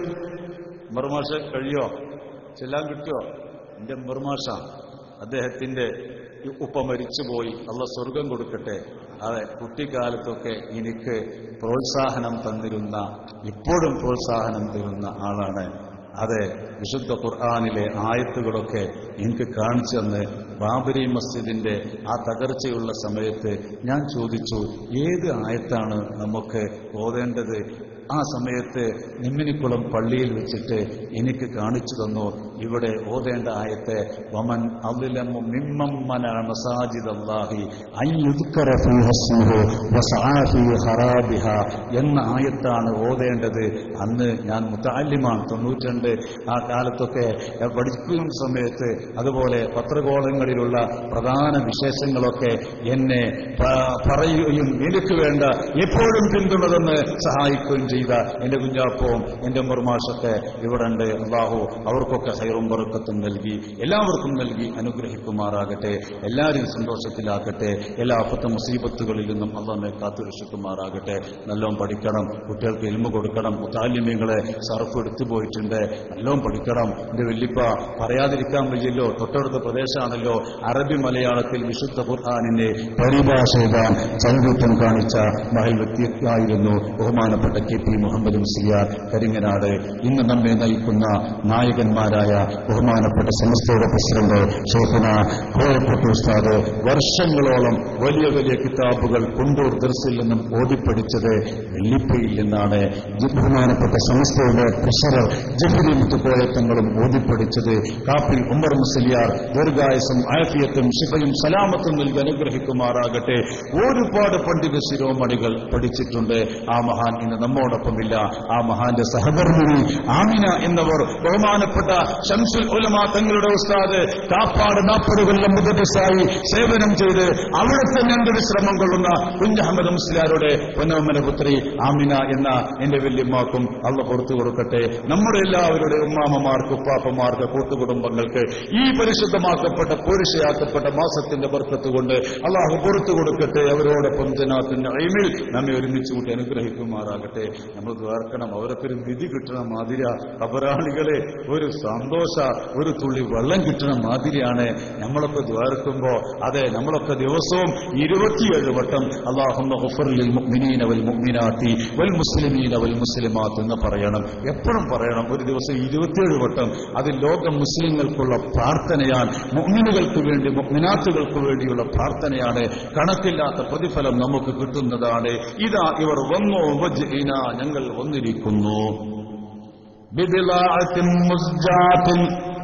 മെർമാഷ കഴിയോ ചെല്ലാൻ കിട്ടുമോ എന്റെ മെർമാഷ അദ്ദേഹത്തിന്റെ ഈ ഉപ്പ മരിച്ചുപോയി അള്ള സ്വർഗം കൊടുക്കട്ടെ അതെ കുട്ടിക്കാലത്തൊക്കെ എനിക്ക് പ്രോത്സാഹനം തന്നിരുന്ന ഇപ്പോഴും പ്രോത്സാഹനം തരുന്ന ആളാണ് അതെ വിശുദ്ധ ഖുർആാനിലെ ആയത്തുകളൊക്കെ എനിക്ക് കാണിച്ചു തന്ന് ബാബരി മസ്ജിദിന്റെ ആ തകർച്ചയുള്ള സമയത്ത് ഞാൻ ചോദിച്ചു ഏത് ആയത്താണ് നമുക്ക് ഓതേണ്ടത് ആ സമയത്ത് നിമ്മിനിക്കുളം പള്ളിയിൽ വെച്ചിട്ട് എനിക്ക് കാണിച്ചു തന്നു ഇവിടെ ഓതേണ്ട ആയത്തെ വമൻ അവിലമു മിമ്മമ്മന മസാജിദ് അല്ലാഹി يذكر فيها اسمه وسعى في خرابها എന്ന ആയത്താണ് ഓതേണ്ടത് അന്ന് ഞാൻ മുത്താലിമാണ് തൊണ്ണൂറ്റിരണ്ട് ആ കാലത്തൊക്കെ പഠിക്കുന്ന സമയത്ത് അതുപോലെ പത്രകോളങ്ങളിലുള്ള പ്രധാന വിശേഷങ്ങളൊക്കെ എന്നെ പ- പറയുകയും എനിക്ക് വേണ്ട എപ്പോഴും പിന്തുണ തന്ന് സഹായിക്കുകയും ചെയ്ത എന്റെ കുഞ്ഞാപ്പവും എന്റെ മുർമാഷൊക്കെ ഇവിടെ ഉണ്ട് അള്ളാഹു അവർക്കൊക്കെ ഹൈറും ബറുക്കത്തും നൽകി എല്ലാവർക്കും നൽകി അനുഗ്രഹിക്കുമാറാകട്ടെ എല്ലാവരും സന്തോഷത്തിലാക്കട്ടെ എല്ലാ അപ്പത്ത മുസീബത്തുകളിൽ നിന്നും അള്ളാഹെ കാത്തുരക്ഷിക്കുമാറാകട്ടെ നല്ലോണം പഠിക്കണം കുട്ടികൾക്ക് എൽമ കൊടുക്കണം മുത്താലിമ്യങ്ങളെ സർഫ് എടുത്തു പോയിട്ടുണ്ട് നല്ലോണം പഠിക്കണം എന്റെ വല്യപ്പ പറയാതിരിക്കാൻ വയ്യല്ലോ തൊട്ടടുത്ത പ്രദേശമാണല്ലോ അറബി മലയാളത്തിൽ വിശുദ്ധ ഖുർആാനിന്റെ പരിഭാഷ എഴുതാൻ ചങ്കുറ്റം കാണിച്ച മഹൽ വ്യക്തിയായിരുന്നു ബഹുമാനപ്പെട്ട കെ പി മുഹമ്മദ് മുസ്ലിയാർ കരിങ്ങനാട് ഇന്ന് നമ്മെ നയിക്കുന്ന നായകന്മാരായ ബഹുമാനപ്പെട്ട സമസ്തയുടെ പ്രസിഡന്റ് ഷേഖന കോയപ്പെട്ട ഉസ്താദ് വർഷങ്ങളോളം വലിയ വലിയ കിതാബുകൾ കുണ്ടൂർ ദർസിൽ നിന്നും ഓടിപ്പടിച്ചത് വെള്ളിപ്പയിൽ നിന്നാണ് ജി- ബഹുമാനപ്പെട്ട സമസ്തയുടെ ട്രഷറർ ജഫരി മുത്തുക്കോയത്തങ്ങളും ഓടിപ്പടിച്ചത് കാപ്പിൽ ഉമർ മുസ്ലിയാർ ദീർഘായുസും ആഫിയത്തും ശിഫയും സലാമത്തും നൽകി അനുഗ്രഹിക്കുമാറാകട്ടെ ഒരുപാട് പണ്ഡിത ശിരോമണികൾ പഠിച്ചിട്ടുണ്ട് ആ മഹാൻ ഇന്ന് നമ്മോടൊപ്പമില്ല ആ മഹാന്റെ സഹധർമ്മിണി ആമിന എന്നവർ ബഹുമാനപ്പെട്ട ഷംസുൽ ഉലമ തങ്ങളുടെ ഉസ്താദ് കാപ്പാട് നാൽപ്പത് കൊല്ലം മുതലായി സേവനം ചെയ്ത് അവിടെ തന്നെ എന്റെ വിശ്രമം കൊള്ളുന്ന കുഞ്ഞഹമ്മദ് മുസ്ലിയാരുടെ പൊന്നോമന പുത്രി ആമിന എന്ന എന്റെ വല്യമ്മാക്കും അള്ള പുറത്തു കൊടുക്കട്ടെ നമ്മുടെ എല്ലാവരുടെ ഉമ്മാമ്മമാർക്ക് ഉപ്പാപ്പമാർക്ക് കൂട്ടുകുടുംബങ്ങൾക്ക് ഈ പരിശുദ്ധമാക്കപ്പെട്ട പോരിശയാക്കപ്പെട്ട മാസത്തിന്റെ ബർക്കത്ത് കൊണ്ട് അള്ളാഹു പുറത്തു കൊടുക്കട്ടെ അവരോടൊപ്പം ജനാത്തിന്റെ അയിമിൽ നമ്മെ ഒരുമിച്ച് കൂട്ടി അനുഗ്രഹിക്കുമാറാകട്ടെ നമ്മൾ ദ്വാർക്കണം അവരൊക്കെ ഒരു വിധി കിട്ടണ മാതിര അപരാളികളെ ഒരു സന്തോഷ ഒരു തുള്ളി വെള്ളം കിട്ടണ മാതിരിയാണ് നമ്മളൊക്കെ ദ്വാർക്കുമ്പോ അതെ നമ്മളൊക്കെ ദിവസവും ഇരുപത്തിയേഴ് വട്ടം അള്ളാഹുന്ന ഹുഫറിൽ മുഅ്മിനീന വൽ മുഅ്മിനാത്തി വൽ മുസ്ലിമീന വൽ മുസ്ലിമാത്ത് എന്ന് പറയണം എപ്പോഴും പറയണം ഒരു ദിവസം ഇരുപത്തിയേഴ് വട്ടം അത് ലോക മുസ്ലിങ്ങൾക്കുള്ള പ്രാർത്ഥനയാണ് മുഅ്മിനുകൾക്ക് വേണ്ടി മുഅ്മിനാത്തുകൾക്ക് വേണ്ടിയുള്ള പ്രാർത്ഥനയാണ് കണക്കില്ലാത്ത പ്രതിഫലം നമുക്ക് കിട്ടുന്നതാണ് ഇതാ ഇവർ വന്നു വജ്ഇന ഞങ്ങൾ വന്നിരിക്കുന്നു ബിദിലാഅത്തിൻ മുസ്ജാത്തിൻ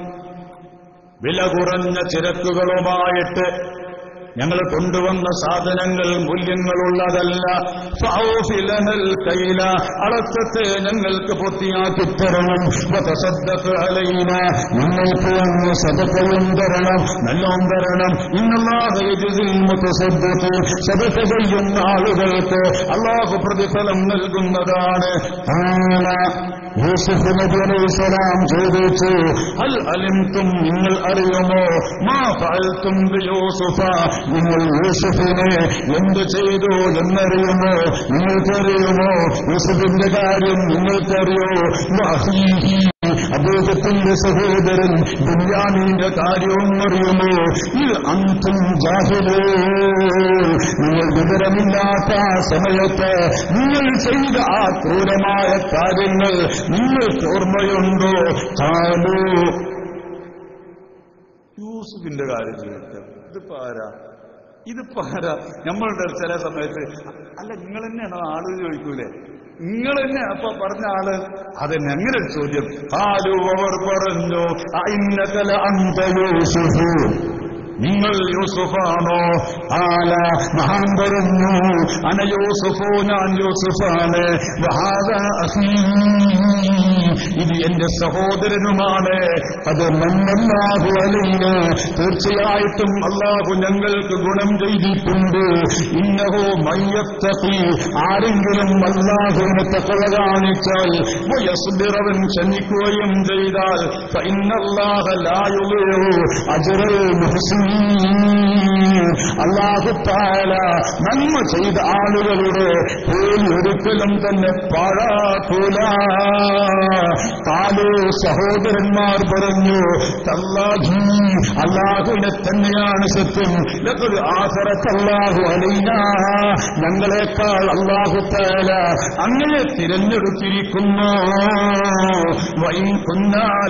വില കുറഞ്ഞ ചിരക്കുകളുമായിട്ട് ഞങ്ങൾ കൊണ്ടുവന്ന സാധനങ്ങൾ മൂല്യങ്ങളുള്ളതല്ല ഫൗഫിലനൽ കൈല അളക്കത്തെ ഞങ്ങൾക്ക് പൂർത്തിയാക്കി തരണം വതസദ്ദഖ് അലൈന ഞങ്ങൾക്ക് അങ്ങ് സദക്കയും തരണം നല്ലോം തരണം ഇന്നല്ലാഹ യജ്സിൽ മുതസദ്ദിഖീൻ സദഖ ചെയ്യുന്ന ആളുകൾക്ക് അള്ളാഹു പ്രതിഫലം നൽകുന്നതാണ് ആല യൂസുഫ് നബി അലൈഹി സ്വലാം ചോദിച്ചു അൽ അലിംതും നിങ്ങൾ അറിയുമോ മാ ഫഅൽതും ബിയൂസുഫ നിങ്ങൾ യൂസുഫിനെ എന്ത് ചെയ്തു എന്നറിയുമോ നിങ്ങൾക്കറിയുമോ യൂസുഫിന്റെ കാര്യം നിങ്ങൾക്കറിയോ വഅഖീഹി അദ്ദേഹത്തിന്റെ സഹോദരൻ ബുര്യാമീന്റെ കാര്യവും അറിയുമോ ഇത് അന്തം ജാഹിലോ നിങ്ങൾ വിവരമില്ലാത്ത ആ സമയത്ത് നിങ്ങൾ ചെയ്ത ആ ക്രൂരമായ കാര്യങ്ങൾ നിങ്ങൾക്ക് ഓർമ്മയുണ്ടോ കാലോ യൂസുഫിന്റെ കാര്യം ചോദിക്കാം ഇതിപ്പോ ആരാ ഇതിപ്പോ ആരാ നമ്മളുടെ ചില സമയത്ത് അല്ല നിങ്ങൾ തന്നെയാണോ ആള് ചോദിക്കൂലേ നിങ്ങൾ തന്നെ അപ്പൊ പറഞ്ഞ ആള് അതെന്നെ അങ്ങനെ ഒരു ചോദ്യം ആലു അവർ പറഞ്ഞു ഇന്നതല അന്ത യൂസുഫു നിങ്ങൾ യൂസുഫാണോ ആല മഹാൻ പറഞ്ഞു അന യൂസുഫോ ഞാൻ യൂസുഫാണ് വഹാദ അഖീ. ഇത് എന്റെ സഹോദരനുമാണ് അത് മന്നല്ലാഹു അലൈന തീർച്ചയായിട്ടും അള്ളാഹു ഞങ്ങൾക്ക് ഗുണം ചെയ്തിട്ടുണ്ട് ഇന്നഹോ മയ്യത്തഖി ആരെങ്കിലും അള്ളാഹുവിനെ തക്കവ കാണിച്ചാൽ വയസ്ബിറവൻ ക്ഷമിക്കുകയും ചെയ്താൽ ഫഇന്നല്ലാഹ ലാ യുളിഉ അജ്റൽ മുഹ്സിനീൻ അള്ളാഹു താല നന്മ ചെയ്ത ആളുകളുടെ കൂലി ഒരിക്കലും തന്നെ പാഴാക്കൂല താലോ സഹോദരന്മാർ പറഞ്ഞു തല്ലാഹി അള്ളാഹുവിനെ തന്നെയാണ് സത്യം ലഖദ് ആഖറത്തല്ലാഹു അലൈന ഞങ്ങളെക്കാൾ അള്ളാഹു താല അങ്ങനെ തിരഞ്ഞെടുത്തിരിക്കുന്നു വൈൻ കുന്നാല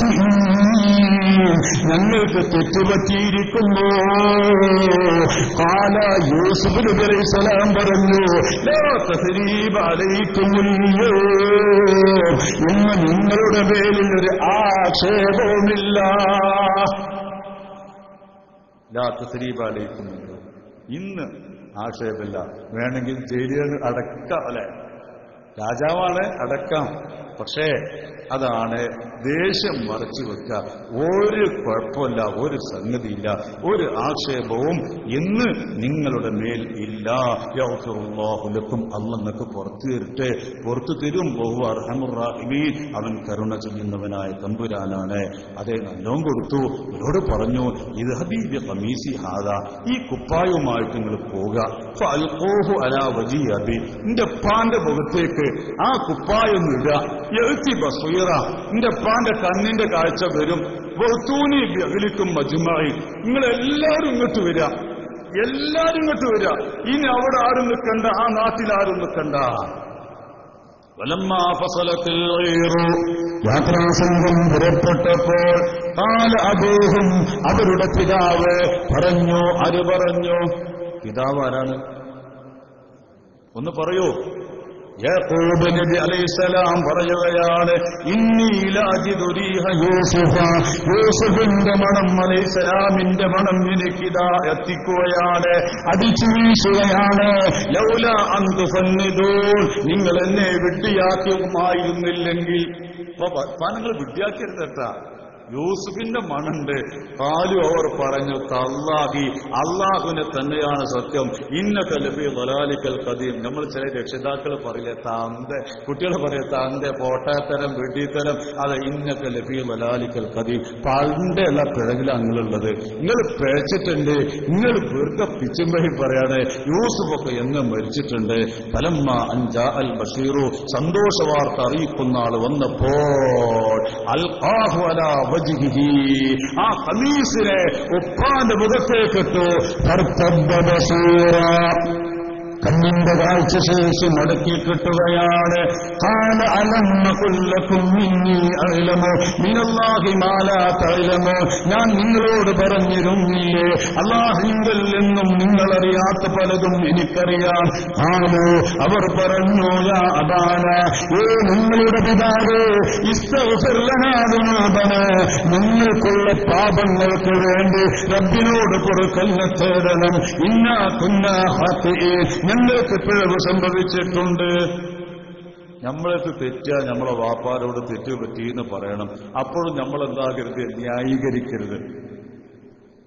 ഞങ്ങൾക്ക് തെറ്റുപറ്റിയിരിക്കുന്നു കാല യൂസുഫ് നബി അലൈഹി സ്വലാം പറഞ്ഞു "ലാ തസ്രീബ അലൈക്കുമുല്ലോ ഇന്ന് നിങ്ങളുടെ പേരിൽ ഒരു ആക്ഷേപവുമില്ല ലാ തസ്രീബ അലൈക്കുമുല്ലോ ഇന്ന് ആക്ഷേപമില്ല വേണമെങ്കിൽ ജയിലിൽ അടക്കാം അല്ലെ രാജാവാണ് അടക്കാം പക്ഷേ അതാണ് ദേഷ്യം മറച്ചു വെക്കുക ഒരു കുഴപ്പമില്ല ഒരു സംഗതിയില്ല ഒരു ആക്ഷേപവും ഇന്ന് നിങ്ങളുടെ മേൽ ഇല്ല യൗഫിറുല്ലാഹുലക്കും അല്ല നിങ്ങൾക്ക് പുറത്തു തരട്ടെ പുറത്തു തരും ബഹു അർഹമുറാഹിമീൻ അവൻ കരുണ ചെയ്യുന്നവനായ തമ്പുരാനാണ് അതേ നല്ലോം കൊടുത്തു ഇവരോട് പറഞ്ഞു ഇത് ഹബീബ് കമീസി ഹാദ ഈ കുപ്പായവുമായിട്ട് നിങ്ങൾ പോവുക ഫൽഖൂഹു അലാ വജി അബി എന്റെ പാന്റെ മുഖത്തേക്ക് ആ കുപ്പായം ഇടുക എഴുത്തി ബസുയറ എന്റെ പാന്റെ കണ്ണിന്റെ കാഴ്ച വരും വെറുത്തൂനി ബഹലിക്കും മജുമായി നിങ്ങൾ എല്ലാവരും ഇങ്ങോട്ട് വരിക എല്ലാരും ഇങ്ങോട്ട് വരിക ഇനി അവിടെ ആരും നിൽക്കണ്ട ആ നാട്ടിൽ ആരും നിൽക്കണ്ട വലമ്മാ ഫസലത്തിൽ യാത്രാസംഘം പുറപ്പെട്ടപ്പോൾ കാല അബൂഹും അവരുടെ പിതാവ് പറഞ്ഞു ആര് പറഞ്ഞു പിതാവ് ആരാണ് ഒന്ന് പറയൂ യാക്കൂബ് നബി അലൈഹിസ്സലാം പറയുകയാണ് ഇന്നീലാജിദുരീഹ യൂസുഫ യൂസുഫിന്റെ മണം അലൈഹിസ്സലാമിന്റെ മണം എനിക്കിതാ എത്തിക്കുകയാണ് അടിച്ചു വീശുകയാണ് ലൗല അന്തു സന്നിധൂൻ നിങ്ങൾ എന്നെ വിഡ്ഢിയാക്കുമായിരുന്നില്ലെങ്കിൽ നിങ്ങൾ വിഡ്ഢിയാക്കരുത് കേട്ടാ യൂസുഫിന്റെ മണുണ്ട് കാലു അവർ പറഞ്ഞു തല്ലാഹി അള്ളാഹുവിനെ തന്നെയാണ് സത്യം ഇന്ന കലബി വലാലിക്കൽ കദീം നമ്മൾ ചില രക്ഷിതാക്കൾ പറയില്ലേ താന്തെ കുട്ടികൾ പറയും താന്തെ പോട്ടാത്തരം വെട്ടിത്തരം അത് ഇന്ന കലബി വലാലിക്കൽ കദീം പണ്ടുള്ള പിഴകിലാണ് നിങ്ങളുള്ളത് നിങ്ങൾ പിഴച്ചിട്ടുണ്ട് നിങ്ങൾ വെറുതെ പിച്ചുമ്പഴി പറയാണ് യൂസുഫൊക്കെ എന്ന് മരിച്ചിട്ടുണ്ട് ഫലമ്മ അഞ്ചാ അൽ ബഷീറു സന്തോഷ വാർത്ത അറിയിക്കുന്ന ആൾ വന്നപ്പോൾ അൽഖാഹു അലാ വജ്ഹിഹി ആ കമീസിനെ ഉപ്പാന്റെ മുഖത്തേക്കിട്ടു ഫർത്തബ്ബ ബസീറ കണ്ണിന്റെ കാഴ്ച ശേഷി മടക്കി കിട്ടുകയാണ് കാല അലമ്മ കൊല്ലക്കും മിന്നി അയലമോ മിനല്ലാഹി മാലാ തൈലമോ ഞാൻ നിങ്ങളോട് പറഞ്ഞിരുന്നില്ലേ അള്ളാഹിങ്കൽ നിന്നും നിങ്ങളറിയാത്ത പലതും എനിക്കറിയാം ആണോ അവർ പറഞ്ഞു യാ അബാന ഏ നിങ്ങളുടെ പിതാവ് ഇസ്തഫിർലനാഥനാഥന നിങ്ങൾക്കുള്ള പാപങ്ങൾക്ക് വേണ്ടി റബ്ബിനോട് പൊറുക്കല്ല തേടണം ഇന്നാ കുന്ന ഞങ്ങൾക്ക് പിഴവ് സംഭവിച്ചിട്ടുണ്ട് നമ്മളെടുത്ത് തെറ്റുക നമ്മളെ വാപ്പാരോട് തെറ്റ് പറ്റിയെന്ന് പറയണം അപ്പോഴും നമ്മൾ എന്താകരുത് ന്യായീകരിക്കരുത്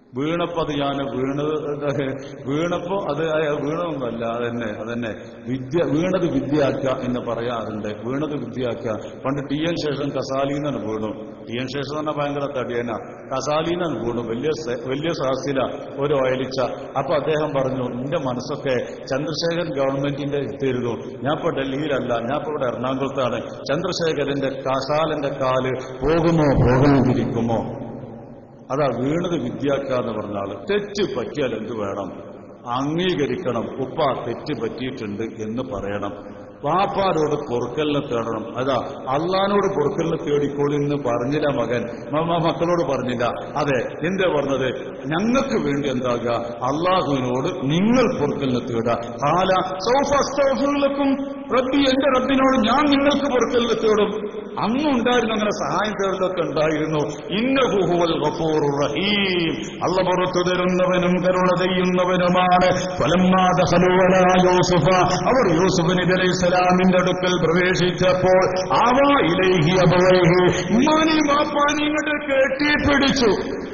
വീണപ്പോ അത് ഞാൻ വീണത് വീണപ്പോ അത് അയ- വീണതൊന്നുമല്ല അതന്നെ അതന്നെ വിദ്യ വീണത് വിദ്യയാക്കുക എന്ന് പറയാറുണ്ട് വീണത് വിദ്യയാക്കുക പണ്ട് ടി എൻ ശേഷം കസാലിന്നാണ് വീണു ടി എൻ ശേഷം തന്നെ ഭയങ്കര തടിയന കസാലിന്നാണ് വീണു വലിയ സെ- വലിയ സാഹസില ഒരു ഓയലിച്ച അപ്പൊ അദ്ദേഹം പറഞ്ഞു എന്റെ മനസ്സൊക്കെ ചന്ദ്രശേഖരൻ ഗവൺമെന്റിന്റെ എത്തിയിരുന്നു ഞാൻ ഇപ്പൊ ഡൽഹിയിലല്ല ഞാൻ ഇപ്പൊ ഇവിടെ എറണാകുളത്താണ് ചന്ദ്രശേഖരന്റെ കസാലന്റെ കാല് പോകുമോ പോകാതിരിക്കുമോ അതാ വീണത് വിദ്യാക്ക എന്ന് പറഞ്ഞാൽ തെറ്റ് പറ്റിയാൽ എന്ത് വേണം അംഗീകരിക്കണം ഉപ്പ തെറ്റ് പറ്റിയിട്ടുണ്ട് എന്ന് പറയണം വാപ്പാരോട് പൊറുക്കലിനെ തേടണം അതാ അള്ളഹാനോട് പൊറുക്കലിനെ തേടിക്കോളി എന്ന് പറഞ്ഞില്ല മകൻ മ- മ- മക്കളോട് പറഞ്ഞില്ല അതെ എന്താ പറഞ്ഞത് ഞങ്ങൾക്ക് വേണ്ടി എന്താകുക അള്ളാഹുവിനോട് നിങ്ങൾ പൊറുക്കലിനെ തേടുക കാല സൗഫസ്തൗഫുലക്കും റബ്ബി എന്റെ റബ്ബിനോട് ഞാൻ നിങ്ങൾക്ക് പൊറുക്കലിനെ തേടും അന്നും ഉണ്ടായിരുന്നു അങ്ങനെ സഹായം തേടലൊക്കെ ഉണ്ടായിരുന്നു ഇന്നഹുഹുവൽ ഗഫൂർ റഹീം അല്ല പുറത്തു തരുന്നവനും കരുണ ചെയ്യുന്നവനുമാണ് ഫലമ്മാ ദഖലൂ അലാ യൂസുഫ അവർ യൂസുഫ് നബി അലൈഹി സ്വലാമിന്റെ അടുക്കൽ പ്രവേശിച്ചപ്പോൾ ആവാ ഇലൈഹി അബവൈഹി ഉമ്മാനി വാപ്പാനി ഇങ്ങോട്ട് കെട്ടിപ്പിടിച്ചു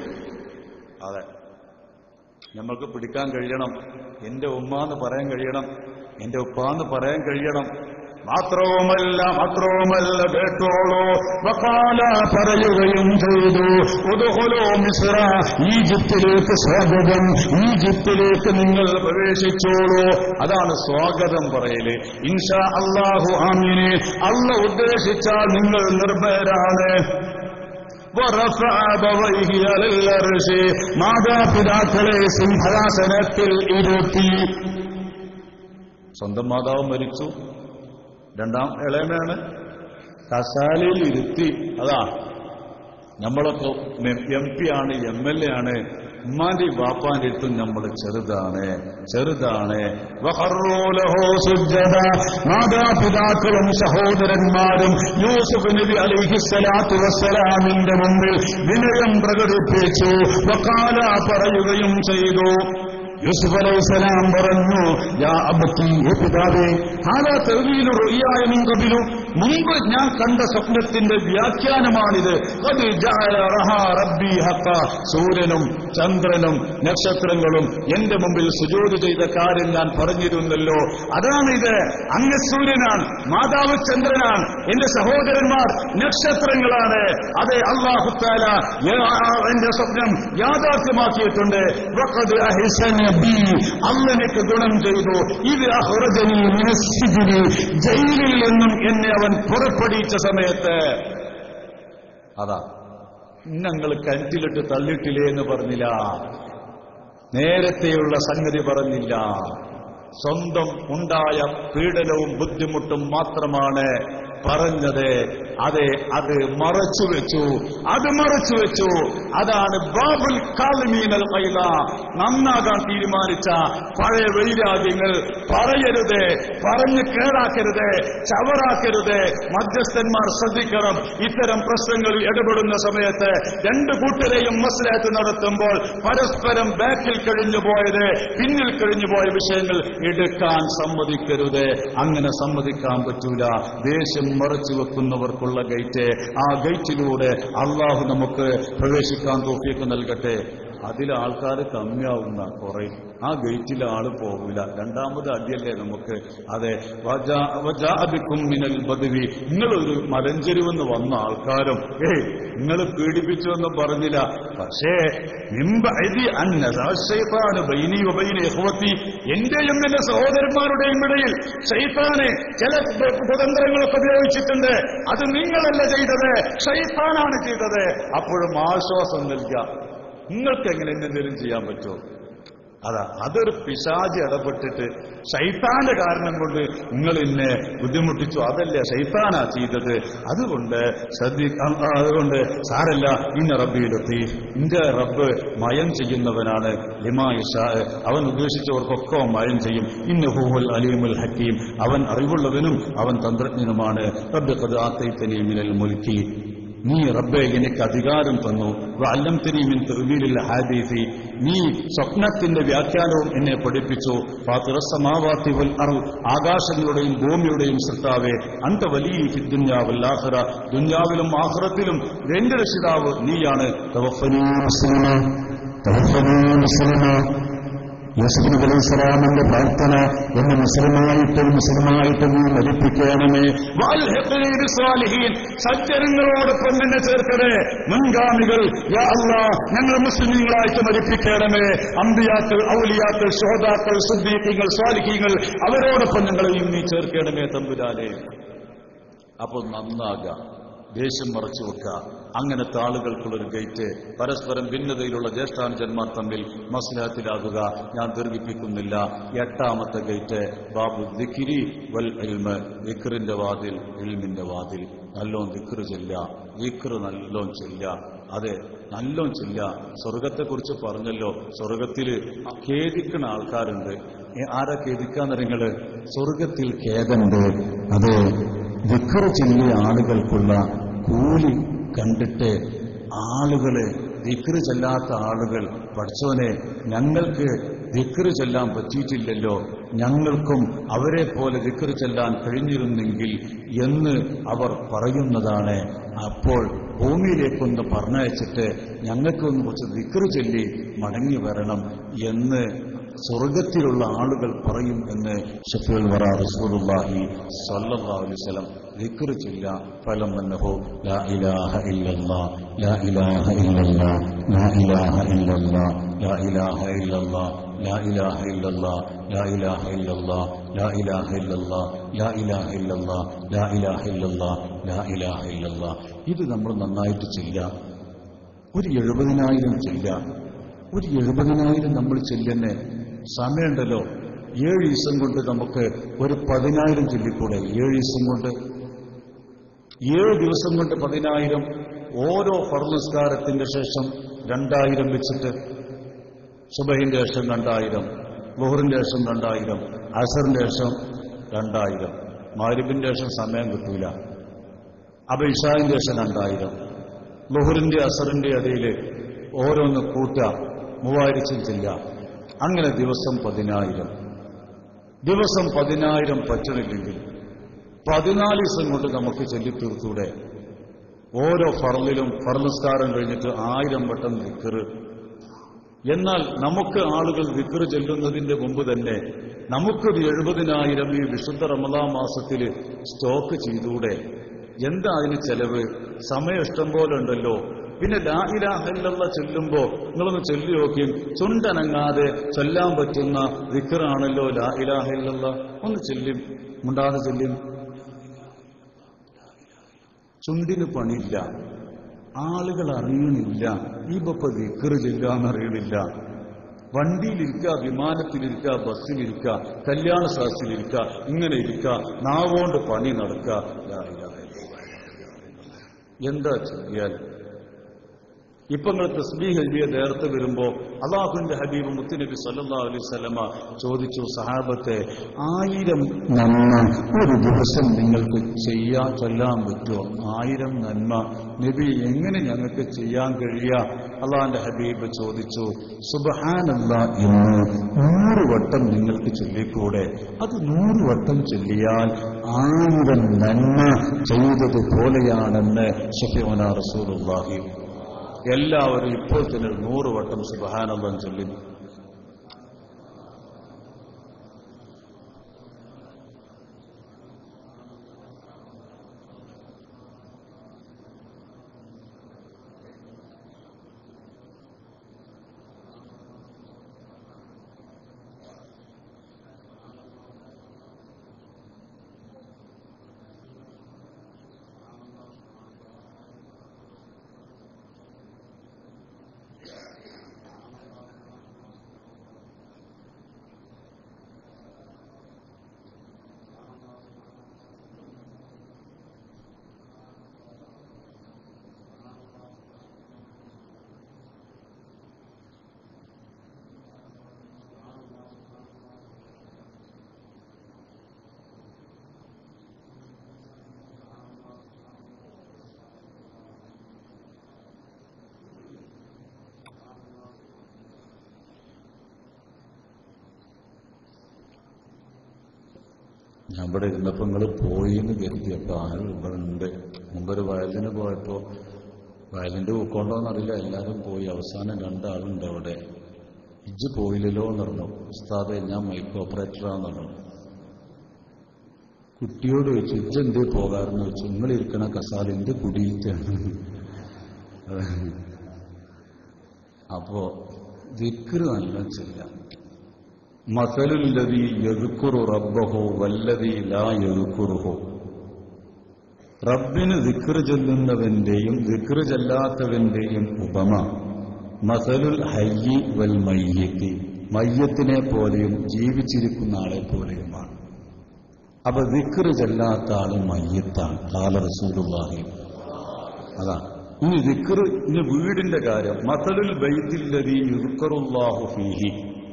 അതെ നമ്മൾക്ക് പിടിക്കാൻ കഴിയണം എന്റെ ഉമ്മ എന്ന് പറയാൻ കഴിയണം എന്റെ ഉപ്പ എന്ന് പറയാൻ കഴിയണം മാത്രവുമല്ല മാത്രവുമല്ല കേട്ടോളൂ വക്കാല പറയുകയും ചെയ്തു ഉദുഹുലോ മിസ്ര ഈജിപ്തിലേക്ക് സ്വാഗതം ഈജിപ്തിലേക്ക് നിങ്ങൾ പ്രവേശിച്ചോളൂ അതാണ് സ്വാഗതം പറയല് ഇൻഷാ അള്ളാഹു ആമിനെ അല്ല ഉദ്ദേശിച്ചാൽ നിങ്ങൾ നിർഭയരാണ് ورفع أبويه على العرش മാതാപിതാക്കളെ സിംഹാസനത്തിൽ ഇരുത്തി സ്വന്തം മാതാവ് മരിച്ചു രണ്ടാം ഇളയനാണ് കസാലയിൽ ഇരുത്തി അതാ നമ്മളൊക്കെ എം പി ആണ് എം എൽ എ ആണ് ഉമ്മാന്റെ വാപ്പാന്റെ അടുത്തും നമ്മൾ ചെറുതാണ് ചെറുതാണ് വഹറൂലഹോ സുജ്ജദ. മാതാപിതാക്കളും സഹോദരന്മാരും യൂസുഫ് നബി അലിഹിസ്സലാത്തു വസ്സലാമിന്റെ മുമ്പിൽ വിനയം പ്രകടിപ്പിച്ചു വക്കാല പറയുകയും ചെയ്തു യൂസുഫ് അലൈഹിസ്സലാം പറഞ്ഞു യാ അബത്തി ഏ പിതാവേ ഹാലാ തെർവീലു റുയ്യായ മിൻ ഖബിലു മുമ്പ് ഞാൻ കണ്ട സ്വപ്നത്തിന്റെ വ്യാഖ്യാനമാണിത് ഖദ് ജഅല റഹാ റബ്ബി ഹഖ സൂര്യനും ചന്ദ്രനും നക്ഷത്രങ്ങളും എന്റെ മുമ്പിൽ സുജൂദ് ചെയ്ത കാര്യം ഞാൻ പറഞ്ഞിരുന്നല്ലോ അതാണിത് അങ്ങ് സൂര്യനാണ് മാതാവ് ചന്ദ്രനാണ് എന്റെ സഹോദരന്മാർ നക്ഷത്രങ്ങളാണ് അതെ അള്ളാഹുത്താല എന്റെ സ്വപ്നം യാഥാർത്ഥ്യമാക്കിയിട്ടുണ്ട് വഖദ് അഹ്സന ബി അള്ളനെക്ക് ഗുണം ചെയ്തു ഇത് അഹ്റജനി മിനസ്സിജിനി ജയിലിൽ നിന്നും എന്നെ അവൻ പുറപ്പെടുവിച്ച സമയത്ത് അതാ ഞങ്ങൾ കിണറ്റിലിട്ട് തള്ളിട്ടില്ലേ എന്ന് പറഞ്ഞില്ല നേരത്തെയുള്ള സംഗതി പറഞ്ഞില്ല സ്വന്തം ഉണ്ടായ പീഡനവും ബുദ്ധിമുട്ടും മാത്രമാണ് പറഞ്ഞത് അതെ അത് മറച്ചു വെച്ചു അത് മറച്ചു വെച്ചു അതാണ് ബാബുൽ കാലിമീനൽ കൈല നന്നാകാൻ തീരുമാനിച്ച പഴയ വൈരാഗ്യങ്ങൾ പറയരുത് പറഞ്ഞ് കേടാക്കരുത് ചവറാക്കരുത് മധ്യസ്ഥന്മാർ ശ്രദ്ധിക്കണം ഇത്തരം പ്രശ്നങ്ങളിൽ ഇടപെടുന്ന സമയത്ത് രണ്ട് കൂട്ടരെയും മസ്ലഹത്ത് നടത്തുമ്പോൾ പരസ്പരം ബാക്കിൽ കഴിഞ്ഞു പോയത് പിന്നിൽ കഴിഞ്ഞു പോയ വിഷയങ്ങൾ എടുക്കാൻ സമ്മതിക്കരുത് അങ്ങനെ സമ്മതിക്കാൻ പറ്റൂല ദേഷ്യം മറച്ചു വെക്കുന്നവർക്കുള്ള ഗേറ്റ് ആ ഗേറ്റിലൂടെ അള്ളാഹു നമുക്ക് പ്രവേശിക്കാൻ തോക്കിയൊക്കെ നൽകട്ടെ അതിൽ ആൾക്കാർ കമ്മിയാവുന്ന കുറെ ആ ഗേറ്റിൽ ആള് പോകില്ല രണ്ടാമത് അടിയല്ലേ നമുക്ക് അതെ വജാ- വജാഅബിക്കും മിനൽ ബദവി നിങ്ങളൊരു മലഞ്ചെരുവെന്ന് വന്ന ആൾക്കാരും ഏയ് നിങ്ങൾ പീഡിപ്പിച്ചു പറഞ്ഞില്ല പക്ഷേ മിമ്പഅദി അന്നദാ ശൈത്താന് ബൈനി വബൈന ഇഖ്വതി എന്റെയും എന്റെ സഹോദരന്മാരുടെയും ഇടയിൽ ശൈത്താന് ചില കുതന്ത്രങ്ങളൊക്കെ ഉപയോഗിച്ചിട്ടുണ്ട് അത് നിങ്ങളല്ല ചെയ്തത് ശൈത്താനാണ് ചെയ്തത് അപ്പോഴും ആശ്വാസം നൽകുക നിങ്ങൾക്ക് എങ്ങനെ എന്തെങ്കിലും ചെയ്യാൻ പറ്റുമോ അതാ അതൊരു പിശാചി ഇടപെട്ടിട്ട് ശൈത്താന്റെ കാരണം കൊണ്ട് നിങ്ങൾ എന്നെ ബുദ്ധിമുട്ടിച്ചു അതല്ല ശൈത്താനാ ചെയ്തത് അതുകൊണ്ട് ശ്രദ്ധി അ- അ- അതുകൊണ്ട് സാരല്ല ഇന്ന റബ്ബിയിലെത്തി ഇന്റെ റബ്ബ് മയം ചെയ്യുന്നവനാണ് ലിമായിഷ അവൻ ഉദ്ദേശിച്ചവർക്കൊക്കെ അവൻ മയം ചെയ്യും ഇന്ന ഹൂഹുൽ അലീമുൽ ഹക്കീം അവൻ അറിവുള്ളവനും അവൻ തന്ത്രജ്ഞനുമാണ് റബ്ബ് കത് ആത്തൈത്തനി മിനൽ മുൽക്കി നീ റബ്ബെ എനിക്ക് അധികാരം തന്നു അല്ലംതിനി മിൻ തെർവീലിൽ ഹാദീസി നീ സ്വപ്നത്തിന്റെ വ്യാഖ്യാനവും എന്നെ പഠിപ്പിച്ചു ഫാത്തിറസമാവാത്തി വൽ അറു ആകാശങ്ങളുടെയും ഭൂമിയുടെയും സൃഷ്ടാവെ അന്ത വലിയ ദുന്യാവൽ ആഹ്റ ദുന്യാവിലും ആഹ്റത്തിലും എന്റെ രക്ഷിതാവ് നീയാണ് തവഫനീ മുസ്ലിമ തവഫനീ മുസ്ലിമ യൂസുഫ് നബി അലൈഹി സ്വലാമിന്റെ പ്രാർത്ഥന എന്നെ മുസ്ലിമായിട്ടും മുസ്ലിമായിട്ടും നീ മരിപ്പിക്കണമേ വാൽഹിഖ്നി ബിസ്സാലിഹീൻ. സജ്ജനങ്ങളോടൊപ്പം നിന്നെ ചേർക്കണേ മുൻഗാമികൾ യാ അല്ലാ ഞങ്ങൾ മുസ്ലിമീങ്ങളായിട്ട് മരിപ്പിക്കണമേ അമ്പിയാക്കൾ ഔലിയാക്കൾ ശോതാക്കൾ സുദ്ദീഖീങ്ങൾ സ്വാലിഹീങ്ങൾ അവരോടൊപ്പം ഞങ്ങളെയും നീ ചേർക്കണമേ തമ്പുരാനെ അപ്പോൾ നന്നാകാം ദേഷ്യം മറച്ചു വെക്കുക അങ്ങനത്തെ ആളുകൾക്കുള്ളൊരു ഗേറ്റ് പരസ്പരം ഭിന്നതയിലുള്ള ജ്യേഷ്ഠാനുജന്മാർ തമ്മിൽ മസ്ലഹത്തിലാകുക ഞാൻ ദീർഘിപ്പിക്കുന്നില്ല എട്ടാമത്തെ ഗേറ്റ് ബാബു ദിക്കിരി വൽ ഇൽമ വിക്റിന്റെ വാതിൽ ഇൽമിന്റെ വാതിൽ നല്ലോം ദിക്റ് ചെല്ല വിക്റ് നല്ലോം ചെല്ല അതെ നല്ലോം ചെല്ല സ്വർഗത്തെക്കുറിച്ച് പറഞ്ഞല്ലോ സ്വർഗത്തിൽ ഖേദിക്കുന്ന ആൾക്കാരുണ്ട് ഏ, ആരാ ഖേദിക്കാന്ന് നിങ്ങള് സ്വർഗത്തിൽ ഖേദമുണ്ട് അത് വിക്കറ് ചെല്ലിയ ആളുകൾക്കുള്ള കൂലി കണ്ടിട്ട് ആളുകളെ ദിക്റ് ചെല്ലാത്ത ആളുകൾ പഠിച്ചവനെ ഞങ്ങൾക്ക് ദിക്റ് ചെല്ലാൻ പറ്റിയിട്ടില്ലല്ലോ ഞങ്ങൾക്കും അവരെ പോലെ ദിക്റ് ചെല്ലാൻ കഴിഞ്ഞിരുന്നെങ്കിൽ എന്ന് അവർ പറയുന്നതാണ് അപ്പോൾ ഭൂമിയിലേക്കൊന്ന് പറഞ്ഞയച്ചിട്ട് ഞങ്ങൾക്കൊന്ന് കുറച്ച് ദിക്റ് ചൊല്ലി മടങ്ങി വരണം എന്ന് സ്വർഗത്തിലുള്ള ആളുകൾ പറയും എന്ന് ഷഫീൽ വറ റസൂലുള്ളാഹി സ്വല്ലല്ലാഹു അലൈഹി വസല്ലം ദിക്റ് ചൊല്ല ഫലം അന്നഹു ലാ ഇലാഹ ഇല്ലല്ലാഹ് ലാ ഇലാഹ ഇല്ലല്ലാഹ് ലാ ഇലാഹ ഇല്ലല്ലാഹ് ലാ ഇലാഹ ഇല്ലല്ലാഹ് ലാ ഇലാഹ ഇല്ലല്ലാഹ് ലാ ഇലാഹ ഇല്ലല്ലാഹ് ലാ ഇലാഹ ഇല്ലല്ലാഹ് ലാ ഇലാഹ ഇല്ലല്ലാഹ് ലാ ഇലാഹ ഇല്ലല്ലാഹ് ലാ ഇലാഹ ഇല്ലല്ലാഹ് ഇത് നമ്മൾ നന്നായിട്ട് ചെയ്യാം ഒരു എഴുപതിനായിരം ചെല്ലാം ഒരു എഴുപതിനായിരം നമ്മൾ ചെല്ലുന്ന സമയമുണ്ടല്ലോ ഏഴ് ദിവസം കൊണ്ട് നമുക്ക് ഒരു പതിനായിരം ചൊല്ലിക്കൂടെ ഏഴ് ദിവസം കൊണ്ട് ഏഴ് ദിവസം കൊണ്ട് പതിനായിരം ഓരോ ഫർനിസ്കാരത്തിന്റെ ശേഷം രണ്ടായിരം വെച്ചിട്ട് സുബഹിന്റെ ശേഷം രണ്ടായിരം ലുഹറിന്റെ ശേഷം രണ്ടായിരം അസറിന്റെ ശേഷം രണ്ടായിരം മാരിബിന്റെ ശേഷം സമയം കിട്ടൂല അപ്പൊ ഇഷാവിന്റെ ശേഷം രണ്ടായിരം ലുഹറിന്റെ അസറിന്റെ ഇടയിൽ ഓരോന്ന് കൂട്ട മൂവായിരച്ചും ചെല്ല അങ്ങനെ ദിവസം പതിനായിരം ദിവസം പതിനായിരം പറ്റണില്ലെങ്കിൽ പതിനാല് ദിവസം കൊണ്ട് നമുക്ക് ചൊല്ലിത്തീർത്തൂടെ ഓരോ ഫറലിലും ഫർനിസ്കാരം കഴിഞ്ഞിട്ട് ആയിരം വട്ടം വിക്കറ് എന്നാൽ നമുക്ക് ആളുകൾ വിക്കറ് ചെല്ലുന്നതിന്റെ മുമ്പ് തന്നെ നമുക്കൊരു എഴുപതിനായിരം ഈ വിശുദ്ധ റമദാ മാസത്തിൽ സ്റ്റോക്ക് ചെയ്തൂടെ എന്താ അതിന് ചെലവ് സമയം ഇഷ്ടം പോലെ ഉണ്ടല്ലോ പിന്നെ ലാ ഇലാഹല്ല ചൊല്ലുമ്പോ നിങ്ങളൊന്ന് ചൊല്ലി നോക്കിയും ചുണ്ടനങ്ങാതെ ചൊല്ലാൻ പറ്റുന്ന വിക്കറാണല്ലോ ലാ ഇലാഹല്ല ഒന്ന് ചൊല്ലും മുണ്ടാതെ ചൊല്ലും ചുണ്ടിന് പണിയില്ല ആളുകൾ അറിയണില്ല ഈ ബപ്പ ദിക്കറ് ചെല്ലാന്നറിയണില്ല വണ്ടിയിലിരിക്കുക വിമാനത്തിലിരിക്കുക ബസ്സിലിരിക്കുക കല്യാണ സദസ്സിലിരിക്കുക ഇങ്ങനെ ഇരിക്കുക നാവോണ്ട് പണി നടക്കുക ലാ ഇലാഹ ഇല്ലല്ലാഹ്. എന്താ ചെയ്യാൻ ഇപ്പൊ നിങ്ങൾ തസ്ബീഹ് എഴുതിയ നേരത്തെ വരുമ്പോ അള്ളാഹുവിന്റെ ഹബീബ് മുത്തുനബി സല്ലല്ലാഹു അലൈഹി വസല്ലമ ചോദിച്ചു സഹാബത്തെ ആയിരം നന്മ ഒരു ദിവസം നിങ്ങൾക്ക് ചെയ്യാൻ ചൊല്ലാൻ പറ്റുമോ ആയിരം നന്മ നബി എങ്ങനെ ഞങ്ങൾക്ക് ചെയ്യാൻ കഴിയുക അള്ളാഹിന്റെ ഹബീബ് ചോദിച്ചു സുബഹാനല്ല എന്ന് നൂറ് വട്ടം നിങ്ങൾക്ക് ചൊല്ലിക്കൂടെ അത് നൂറ് വട്ടം ചൊല്ലിയാൽ ആയിരം നന്മ ചെയ്തതുപോലെയാണെന്ന് ഷഫിയോന റസൂലുള്ളാഹി എല്ലാവരും ഇപ്പോൾ തന്നെ ഒരു നൂറ് വട്ടം സുബഹാനല്ലം ചൊല്ലി ഞാൻ ഇവിടെ ഇരുന്നപ്പോൾ നിങ്ങൾ പോയി എന്ന് കരുതിയപ്പോൾ ആരും ഇവിടെ ഉണ്ട് മുമ്പൊരു വയലിന് പോയപ്പോൾ വയലിന്റെ ഊക്കോണ്ടോന്നറിയില്ല എല്ലാവരും പോയി അവസാനം രണ്ടാളുണ്ട് അവിടെ ഇജ്ജ് പോയില്ലല്ലോ എന്ന് പറഞ്ഞു ഉസ്താദെ ഞാൻ മൈക്ക് ഓപ്പറേറ്ററാന്ന് പറഞ്ഞു കുട്ടിയോട് ചോദിച്ചു ഇജ്ജ് എന്തേ പോകാറെന്ന് ചോദിച്ചു നിങ്ങൾ ഇരിക്കണ കസാല എന്റെ കുടിയിട്ടാണ് അപ്പോ ദിക്റ് നല്ല ചെയ്യാം മസലുല്ലതി യതുക്കുറു റബ്ബഹോ വല്ലതി ലാ യതുക്കുറുഹോ റബ്ബിന് ദിക്റ് ചൊല്ലുന്നവന്റെയും ദിക്റ് ചെല്ലാത്തവന്റെയും ഉപമ മസലുൽ ഹയ്യി വൽ മയ്യത്തി മയ്യത്തിനെ പോലെയും ജീവിച്ചിരിക്കുന്ന ആളെ പോലെയുമാണ് അപ്പൊ ദിക്റ് ചെല്ലാത്ത ആള് മയ്യത്താണ് കാല റസൂലുള്ളാഹി അതാ ഇനി ദിക്റ് ഇനി വീടിന്റെ കാര്യം മസലുൽ ബൈത്തില്ലതി യുദ്ക്കറുല്ലാഹു ഫീഹി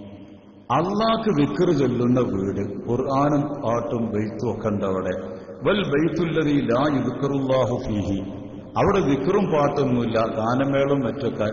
അള്ളാഹ്ക്ക് വിക്കറ് ചൊല്ലുന്ന വീട് ഖുർആാനും പാട്ടും ബെയ്ത്തും ഒക്കെ ഉണ്ട് അവിടെ വൽ ബൈത്തുല്ലതി ലാ യുദ്ക്കറുല്ലാഹു ഫീഹി അവിടെ വിക്കറും പാട്ടൊന്നുമില്ല ഗാനമേളും മറ്റൊക്കെ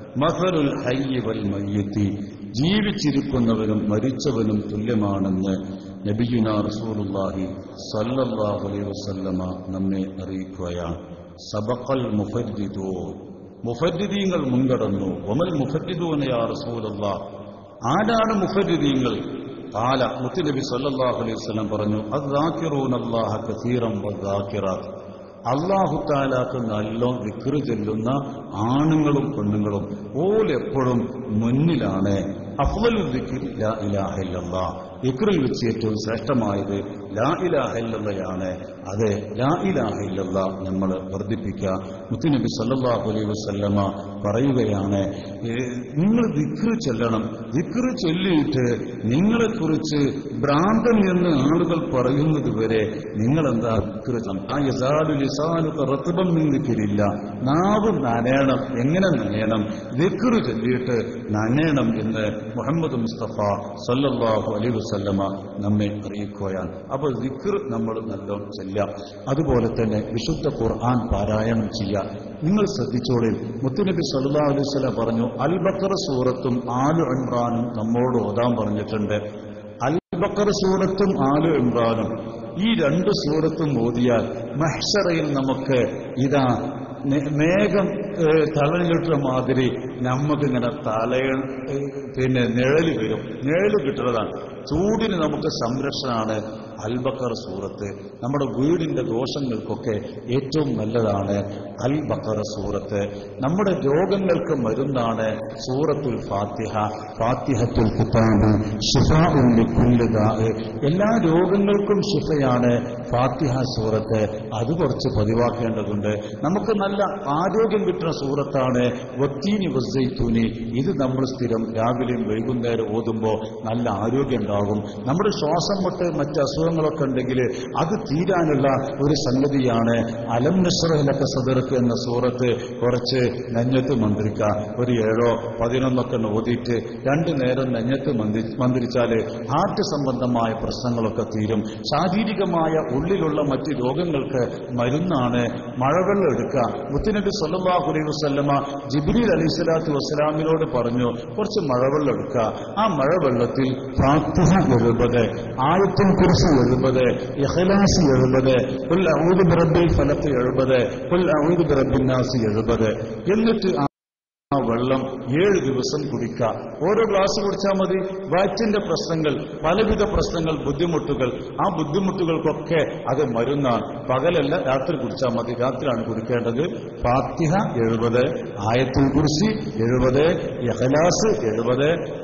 മസലുൽ ഹയ്യി വൽ മയ്യത്തി ജീവിച്ചിരിക്കുന്നവനും മരിച്ചവനും തുല്യമാണെന്ന് നബിയുന റസൂലുള്ളാഹി സല്ലല്ലാഹു അലൈഹി വസല്ലമ നമ്മെ അറിയിക്കുകയാണ് സബഖൽ മുഫദ്ദിദൂ മുഫദ്ദിദീങ്ങൾ മുൻകടന്നു ഒമൽ മുഫദ്ദിദൂന യാ റസൂലല്ലാഹ് ആരാണ് മുഫദ്ദിദീങ്ങൾ കാല മുത്തുനബി സല്ലല്ലാഹു അലൈഹി വസല്ലം പറഞ്ഞു അദ്ദാക്കിറൂനല്ലാഹ കസീറൻ വദ്ദാക്കിറാത്ത് അള്ളാഹു താലാക്ക് നല്ല വിക്റ് ചെല്ലുന്ന ആണുങ്ങളും പെണ്ണുങ്ങളും ഓലെപ്പോഴും മുന്നിലാണ് അഫ്വലു ദിക്ർ ലാ ഇലാഹ ഇല്ലല്ലാഹ് ദിക്റിൽ വെച്ച് ഏറ്റവും ശ്രേഷ്ഠമായത് ലാ ഇലാഹ ഇല്ലല്ലയാണ് അതെ ലാ ഇലാഹ ഇല്ലല്ലാ നമ്മൾ വർദ്ധിപ്പിക്കുക മുത്തുനബി സല്ലല്ലാഹു അലൈഹി വസല്ലമ പറയുകയാണ് ഏ, നിങ്ങൾ ദിക്റ് ചെല്ലണം ദിക്റ് ചൊല്ലിയിട്ട് നിങ്ങളെക്കുറിച്ച് ഭ്രാന്തൻ എന്ന് ആളുകൾ പറയുന്നത് വരെ നിങ്ങൾ എന്താ ദിക്റ് ചൊല്ലണം? ആ യസാലു ലിസാനു റത്തുബം നിന്നിക്കില്ല നാവ് നനയണം എങ്ങനെ നനയണം ദിക്റ് ചൊല്ലിയിട്ട് നനയണം എന്ന് മുഹമ്മദ് മുസ്തഫ സല്ലല്ലാഹു അലൈഹി വസല്ലമ നമ്മെ അറിയിക്കുകയാണ് അപ്പോൾ ദിക്ർ നമ്മൾ നല്ലോണം ചെല്ലാം അതുപോലെ തന്നെ വിശുദ്ധ ഖുർആൻ പാരായണം ചെയ്യാം നിങ്ങൾ ശ്രദ്ധിച്ചോളിൽ മുത്തുനബി സല്ലല്ലാഹു അലൈഹി വസല്ലം പറഞ്ഞു അൽ ബക്കറ സൂറത്തും ആലു ഇമ്രാനും നമ്മോട് ഓതാൻ പറഞ്ഞിട്ടുണ്ട് അൽ ബക്കറ സൂറത്തും ആലു ഇമ്രാനും ഈ രണ്ട് സൂറത്തും ഓതിയാൽ മഹ്ഷറയിൽ നമുക്ക് ഇതാ നേ- മേഘം ഏഹ്, തളഞ്ഞിട്ട മാതിരി നമുക്കിങ്ങനെ തലയ ഏഹ്, പിന്നെ നിഴല് വരും നിഴല് കിട്ടുന്നതാണ് ചൂടിന് നമുക്ക് സംരക്ഷണമാണ് അൽബക്കർ സൂറത്ത് നമ്മുടെ വീടിന്റെ ദോഷങ്ങൾക്കൊക്കെ ഏറ്റവും നല്ലതാണ് അൽ ബക്കർ സൂറത്ത് നമ്മുടെ രോഗങ്ങൾക്ക് മരുന്നാണ് സൂറത്തുൽ ഫാത്തിഹ ഫാത്തിഹത്തുൽ കിതാബ് ഷിഫാഉൽ ലിക്കുല്ലി ദാഇ. എല്ലാ രോഗങ്ങൾക്കും ഷിഫയാണ് ഫാത്തിഹ സൂറത്ത് അത് കുറച്ച് പതിവാക്കേണ്ടതുണ്ട് നമുക്ക് നല്ല ആരോഗ്യം കിട്ടുന്ന സൂറത്താണ് വത്തീനി വസ്സൈത്തൂനി ഇത് നമ്മൾ സ്ഥിരം രാവിലെയും വൈകുന്നേരം ഓതുമ്പോൾ നല്ല ആരോഗ്യം ഉണ്ടാകും നമ്മുടെ ശ്വാസം മുട്ട് മറ്റ് അസുഖങ്ങളൊക്കെ ഉണ്ടെങ്കിൽ അത് തീരാനുള്ള ഒരു സംഗതിയാണ് അലം നഷ്റഹലക്ക സദർക്ക് എന്ന സൂറത്ത് കുറച്ച് നെഞ്ഞത്ത് മന്ത്രിക്ക ഒരു ഏഴോ പതിനൊന്നൊക്കെ ഒന്ന് ഓതിയിട്ട് രണ്ടു നേരം നെഞ്ഞത്ത് മന്ത്രി മന്ത്രിച്ചാൽ ഹാർട്ട് സംബന്ധമായ പ്രശ്നങ്ങളൊക്കെ തീരും ശാരീരികമായ ഉള്ളിലുള്ള മറ്റ് രോഗങ്ങൾക്ക് മരുന്നാണ് മഴവെള്ളം എടുക്കുക മുത്തുനബി സല്ലല്ലാഹു അലൈഹി വസല്ലമ ജിബ്രീൽ അലൈഹി സ്വലാത്തു വസ്സലാമിനോട് പറഞ്ഞു കുറച്ച് മഴവെള്ളം എടുക്കുക ആ മഴവെള്ളത്തിൽ ഫാത്തിഹ എഴുപത് ആയത്തും കുറിച്ച് എഴുപത് ഇഖ്ലാസ് എഴുപത് കുൽ ഔദു ബിറബ്ബിൽ ഫലത്ത് എഴുപത് കുൽ ഔദു ബിറബ്ബിൻ നാസ് എഴുപത് എന്നിട്ട് ആ ആ വെള്ളം ഏഴ് ദിവസം കുടിക്കുക ഓരോ ഗ്ലാസ് കുടിച്ചാൽ മതി വയറ്റിന്റെ പ്രശ്നങ്ങൾ പലവിധ പ്രശ്നങ്ങൾ ബുദ്ധിമുട്ടുകൾ ആ ബുദ്ധിമുട്ടുകൾക്കൊക്കെ അത് മരുന്നാണ് പകലല്ല രാത്രി കുടിച്ചാൽ മതി രാത്രിയാണ് കുടിക്കേണ്ടത് ഫാത്തിഹ എഴുപത് ആയത്തുൽ കുറിശി എഴുപത് യഹലാസ് എഴുപത്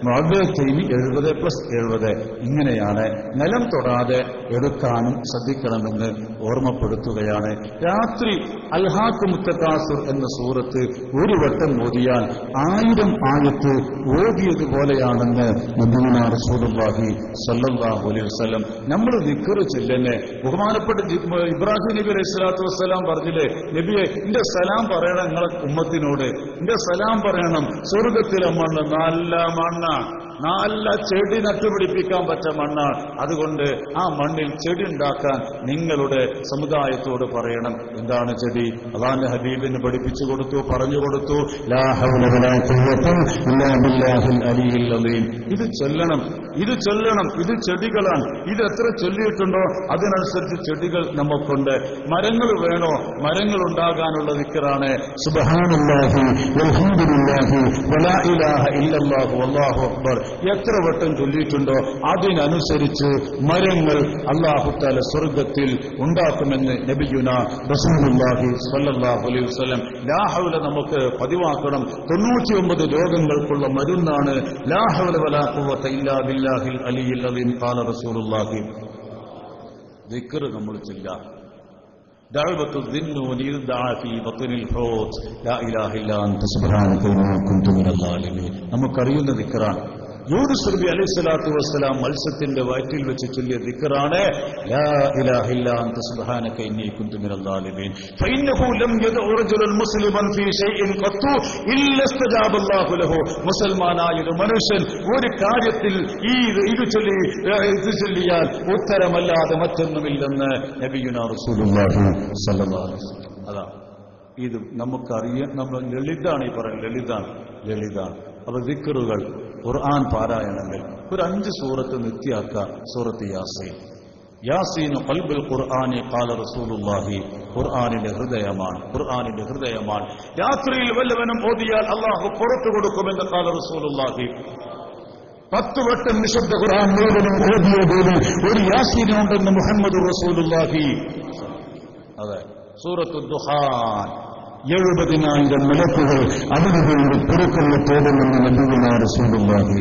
മൊബൈൽ എഴുപത് പ്ലസ് എഴുപത് ഇങ്ങനെയാണ് നിലം തൊടാതെ എടുക്കാനും ശ്രദ്ധിക്കണമെന്ന് ഓർമ്മപ്പെടുത്തുകയാണ് രാത്രി അൽഹാക്ക് മുത്തക്കാസുർ എന്ന സൂറത്ത് ഒരു വട്ടം ഓതിയാൽ ആയിരം ആയത്ത് ഓതിയതുപോലെയാണെന്ന് നബീന റസൂലുള്ളാഹി സല്ലല്ലാഹു അലൈഹി വസല്ലം നമ്മൾ ദിക്ർ ചെല്ലുന്നെ ബഹുമാനപ്പെട്ട ജി- ഇബ്രാഹിം നബി അലൈഹി സ്വലാത്തു വസ്സലാം പറഞ്ഞില്ലേ നബിയെ എന്റെ സലാം പറയണം നിങ്ങളെ ഉമ്മത്തിനോട് എന്റെ സലാം പറയണം സ്വർഗത്തിലെ മണ്ണ് നല്ല മണ്ണ നല്ല ചെടി നട്ടുപിടിപ്പിക്കാൻ പറ്റ മണ്ണാണ് അതുകൊണ്ട് ആ മണ്ണിൽ ചെടി ഉണ്ടാക്കാൻ നിങ്ങളുടെ സമുദായത്തോട് പറയണം എന്താണ് ചെടി അള്ളാന്റെ ഹബീബിന് പഠിപ്പിച്ചു കൊടുത്തു പറഞ്ഞു കൊടുത്തു ലാ ഹൗല വലാ ഖുവത ഇല്ലാ ബില്ലാഹിൽ അലിയിൽ അലീം ഇത് ചൊല്ലണം ഇത് ചൊല്ലണം ഇത് ചെടികളാണ് ഇത് എത്ര ചൊല്ലിയിട്ടുണ്ടോ അതിനനുസരിച്ച് ചെടികൾ നമുക്കുണ്ട് മരങ്ങൾ വേണോ മരങ്ങൾ ഉണ്ടാകാനുള്ള ദിക്കറാണ് സുബ്ഹാനല്ലാഹി വൽഹംദുലില്ലാഹി വലാ ഇലാഹ ഇല്ലല്ലാഹു അള്ളാഹു അക്ബർ എത്ര വട്ടം ചൊല്ലിയിട്ടുണ്ടോ അതിനനുസരിച്ച് മരങ്ങൾ അള്ളാഹുത്താല സ്വർഗത്തിൽ ഉണ്ടാക്കുമെന്ന് നബിയുന റസൂലുള്ളാഹി സ്വല്ലല്ലാഹു അലൈഹി വസല്ലം ലാഹൗല നമുക്ക് പതിവാക്കണം തൊണ്ണൂറ്റിയൊമ്പത് രോഗങ്ങൾക്കുള്ള മരുന്നാണ് ലാഹൗല വലാ ഖുവത ഇല്ലാ ബില്ലാഹിൽ അലിയിൽ അലീം ഖാല റസൂലുള്ളാഹി ദിക്ർ നമ്മൾ ചൊല്ലാം دعوة الذنون إذ دعا في بطن الحوت لا إله إلا أنت സുബ്ഹാനക ഇന്നീ കുന്തു മിനൽ ളാലിമീൻ നമുക്കറിയുന്ന ദിക്കറാണ് യൂനുസ് നബി അലൈഹി സ്വലാത്തു വസ്സലാം മത്സ്യത്തിന്റെ വയറ്റിൽ വെച്ച് ചൊല്ലിയ ദിക്കറാണ് ലാ ഇലാഹ ഇല്ലാ അൻത സുബ്ഹാനക ഇന്നി കുന്തു മിനൽ ളാലിമീൻ ഫഇന്നഹു ലം യദ്ഉ റജുലൻ മുസ്ലിമൻ ഫീ ഷൈഇൻ ഖത്തു ഇല്ല ഇസ്തജാബ അല്ലാഹു ലഹു മുസൽമാനായ ഒരു മനുഷ്യൻ ഒരു കാര്യത്തിൽ ഈ ഇത് ചൊല്ലി ഏഹ്, ഇത് ചൊല്ലിയാൽ ഉത്തരമല്ലാതെ മറ്റൊന്നുമില്ലെന്ന് നബിയുനാ റസൂലുള്ളാഹി സ്വല്ലല്ലാഹു അലൈഹി വസല്ലം അതാ ഇത് നമുക്കറിയാം നമ്മൾ ലളിതാണ് ഈ പറയുന്നത് ലളിതാണ് ലളിതാണ് അപ്പൊ ദിക്കറുകൾ ഖുർആൻ പാരായണങ്ങൾ ഒരു അഞ്ച് സൂറത്ത് നിത്യാക്ക സൂറത്ത് യാസീൻ യാസീന് കൽബിൽ ഖുർആാനി കാല റസൂലുള്ളാഹി ഖുർആാനിന്റെ ഹൃദയമാണ് ഖുർആാനിന്റെ ഹൃദയമാണ് രാത്രിയിൽ വല്ലവനും ഓതിയാൽ അള്ളാഹു പുറത്തു കൊടുക്കുമെന്ന് കാല റസൂലുള്ളാഹി പത്ത് വട്ടം നിശബ്ദ ഖുർആൻ മുഴുവനും ഓതിയതിന് ഒരു യാസീനുണ്ടെന്ന് മുഹമ്മദ് റസൂലുള്ളാഹി അതെ സൂറത്തു ദുഹാൻ എഴുപതിനായിരം മലക്കുകൾ അതിനുവേണ്ടി പുറത്തുള്ള തേടുമെന്ന് നബിയുനാ റസൂലുള്ളാഹി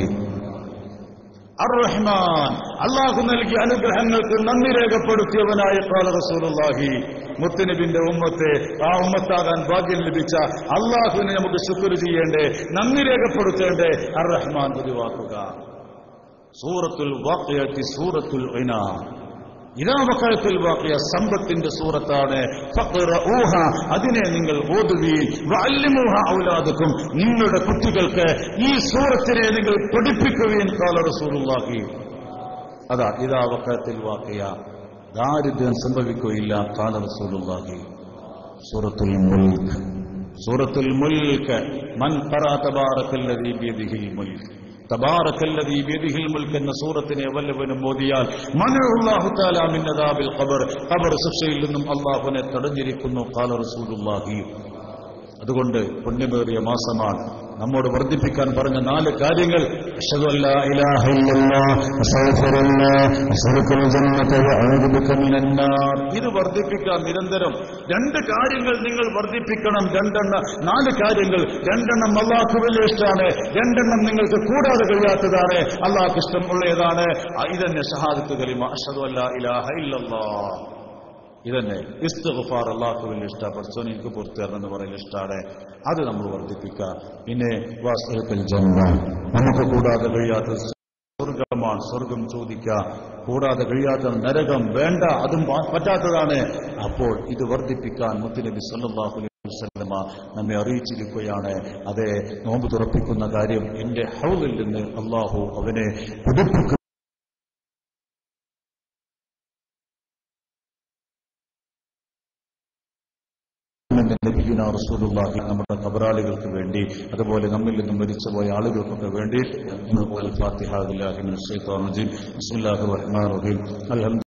അർറഹ്മാൻ അള്ളാഹു നൽകിയ അനുഗ്രഹങ്ങൾക്ക് നന്ദി രേഖപ്പെടുത്തിയവനായ കാല റസൂലുള്ളാഹി മുത്തുനബിന്റെ ഉമ്മത്തെ ആ ഉമ്മത്താകാൻ ഭാഗ്യം ലഭിച്ച അള്ളാഹുവിനെ നമുക്ക് ശുക്ർ ചെയ്യേണ്ടേ നന്ദി രേഖപ്പെടുത്തേണ്ടേ അർറഹ്മാൻ പതിവാക്കുക സൂറത്തുൽ വാഖിയത്തി സൂറത്തുൽ ഇനാം ഇതാ വക്കഴത്തിൽ വാക്കിയ സമ്പത്തിന്റെ സൂറത്താണ് ഫഖ്റഊഹ. അതിനെ നിങ്ങൾ ഓതുകയും വഅല്ലിമൂഹ ഔലാദക്കും നിങ്ങളുടെ കുട്ടികൾക്ക് ഈ സൂറത്തിനെ നിങ്ങൾ പഠിപ്പിക്കുകയും കാല റസൂലുള്ളാഹി അതാ ഇതാ വക്കഴത്തിൽ വാക്കിയ ദാരിദ്ര്യം സംഭവിക്കുകയില്ല കാല റസൂലുള്ളാഹി സൂറത്തുൽ മുൽക്ക് സൂറത്തുൽ മുൽക്ക് മൻ ഖറഅ തബാറക്കല്ലദീ ബിയദിഹിൽ മുൽക്ക് തബാറക്കല്ലദീ ബിയദിഹിൽ മുൽക്ക് എന്ന സൂറത്തിനെ വല്ലവനും ഓതിയാൽ മനഉല്ലാഹു തആല മിൻ അദാബിൽ ഖബർ ഖബർ ശിക്ഷയിൽ നിന്നും അല്ലാഹുവിനെ തടഞ്ഞിരിക്കുന്നു ഖാല റസൂലുള്ളാഹി അതുകൊണ്ട് പുണ്യമേറിയ മാസമാണ് നമ്മോട് വർദ്ധിപ്പിക്കാൻ പറഞ്ഞ നാല് കാര്യങ്ങൾ അഷ്ഹദു അല്ലാ ഇലാഹ ഇല്ലല്ലാഹ് അസ്തഗ്ഫിറുല്ലാഹ് അസ്അലുക്കൽ ജന്നത വഅഊദു ബിക മിനൻ നാർ ഇത് വർദ്ധിപ്പിക്കാൻ നിരന്തരം രണ്ട് കാര്യങ്ങൾ നിങ്ങൾ വർദ്ധിപ്പിക്കണം രണ്ടെണ്ണം നാല് കാര്യങ്ങൾ രണ്ടെണ്ണം അള്ളാഹ്ക്ക് വലിയ ഇഷ്ടമാണ് രണ്ടെണ്ണം നിങ്ങൾക്ക് കൂടാതെ കഴിയാത്തതാണ് അള്ളാഹ്ക്ക് ഇഷ്ടമുള്ളതാണ് ആ, ഇതന്നെ ഷഹാദത്ത് കലിമ അഷദു അല്ലാ ഇലാഹ ഇല്ലല്ലാഹ് ഇതന്നെ ഇസ്തുഫാർ അള്ളാഹ്ക്ക് വലിയ ഇഷ്ട പഠിച്ചോൻ എനിക്ക് പുറത്തു തരണം എന്ന് പറയുന്ന ഇഷ്ടമാണ് അത് നമ്മൾ വർദ്ധിപ്പിക്കുക പിന്നെ വാസ്തവത്തിൽ ജന്മ നമുക്ക് കൂടാതെ കഴിയാത്ത സ്വർഗമാണ് സ്വർഗം ചോദിക്കുക കൂടാതെ കഴിയാത്ത നരകം വേണ്ട അതും പ- പറ്റാത്തതാണ് അപ്പോൾ ഇത് വർദ്ധിപ്പിക്കാൻ മുത്തുനബി സല്ലല്ലാഹു അലൈഹി വസല്ലമ നമ്മെ അറിയിച്ചിരിക്കുകയാണ് അതെ നോമ്പ് തുറപ്പിക്കുന്ന കാര്യം എന്റെ ഹൗലിൽ നിന്ന് അള്ളാഹു അവനെ പുതുപ്പിക്കും നബിയുന റസൂലുള്ളാഹി നമ്മുടെ കബറാളികൾക്ക് വേണ്ടി അതുപോലെ നമ്മിൽ നിന്നും മരിച്ചുപോയ ആളുകൾക്കൊക്കെ വേണ്ടി ഫാത്തിഹ ബില്ലാഹി മിനശ് ശൈത്വാനിർ റജീം ബിസ്മില്ലാഹിർ റഹ്മാനിർ റഹീം അൽഹംദു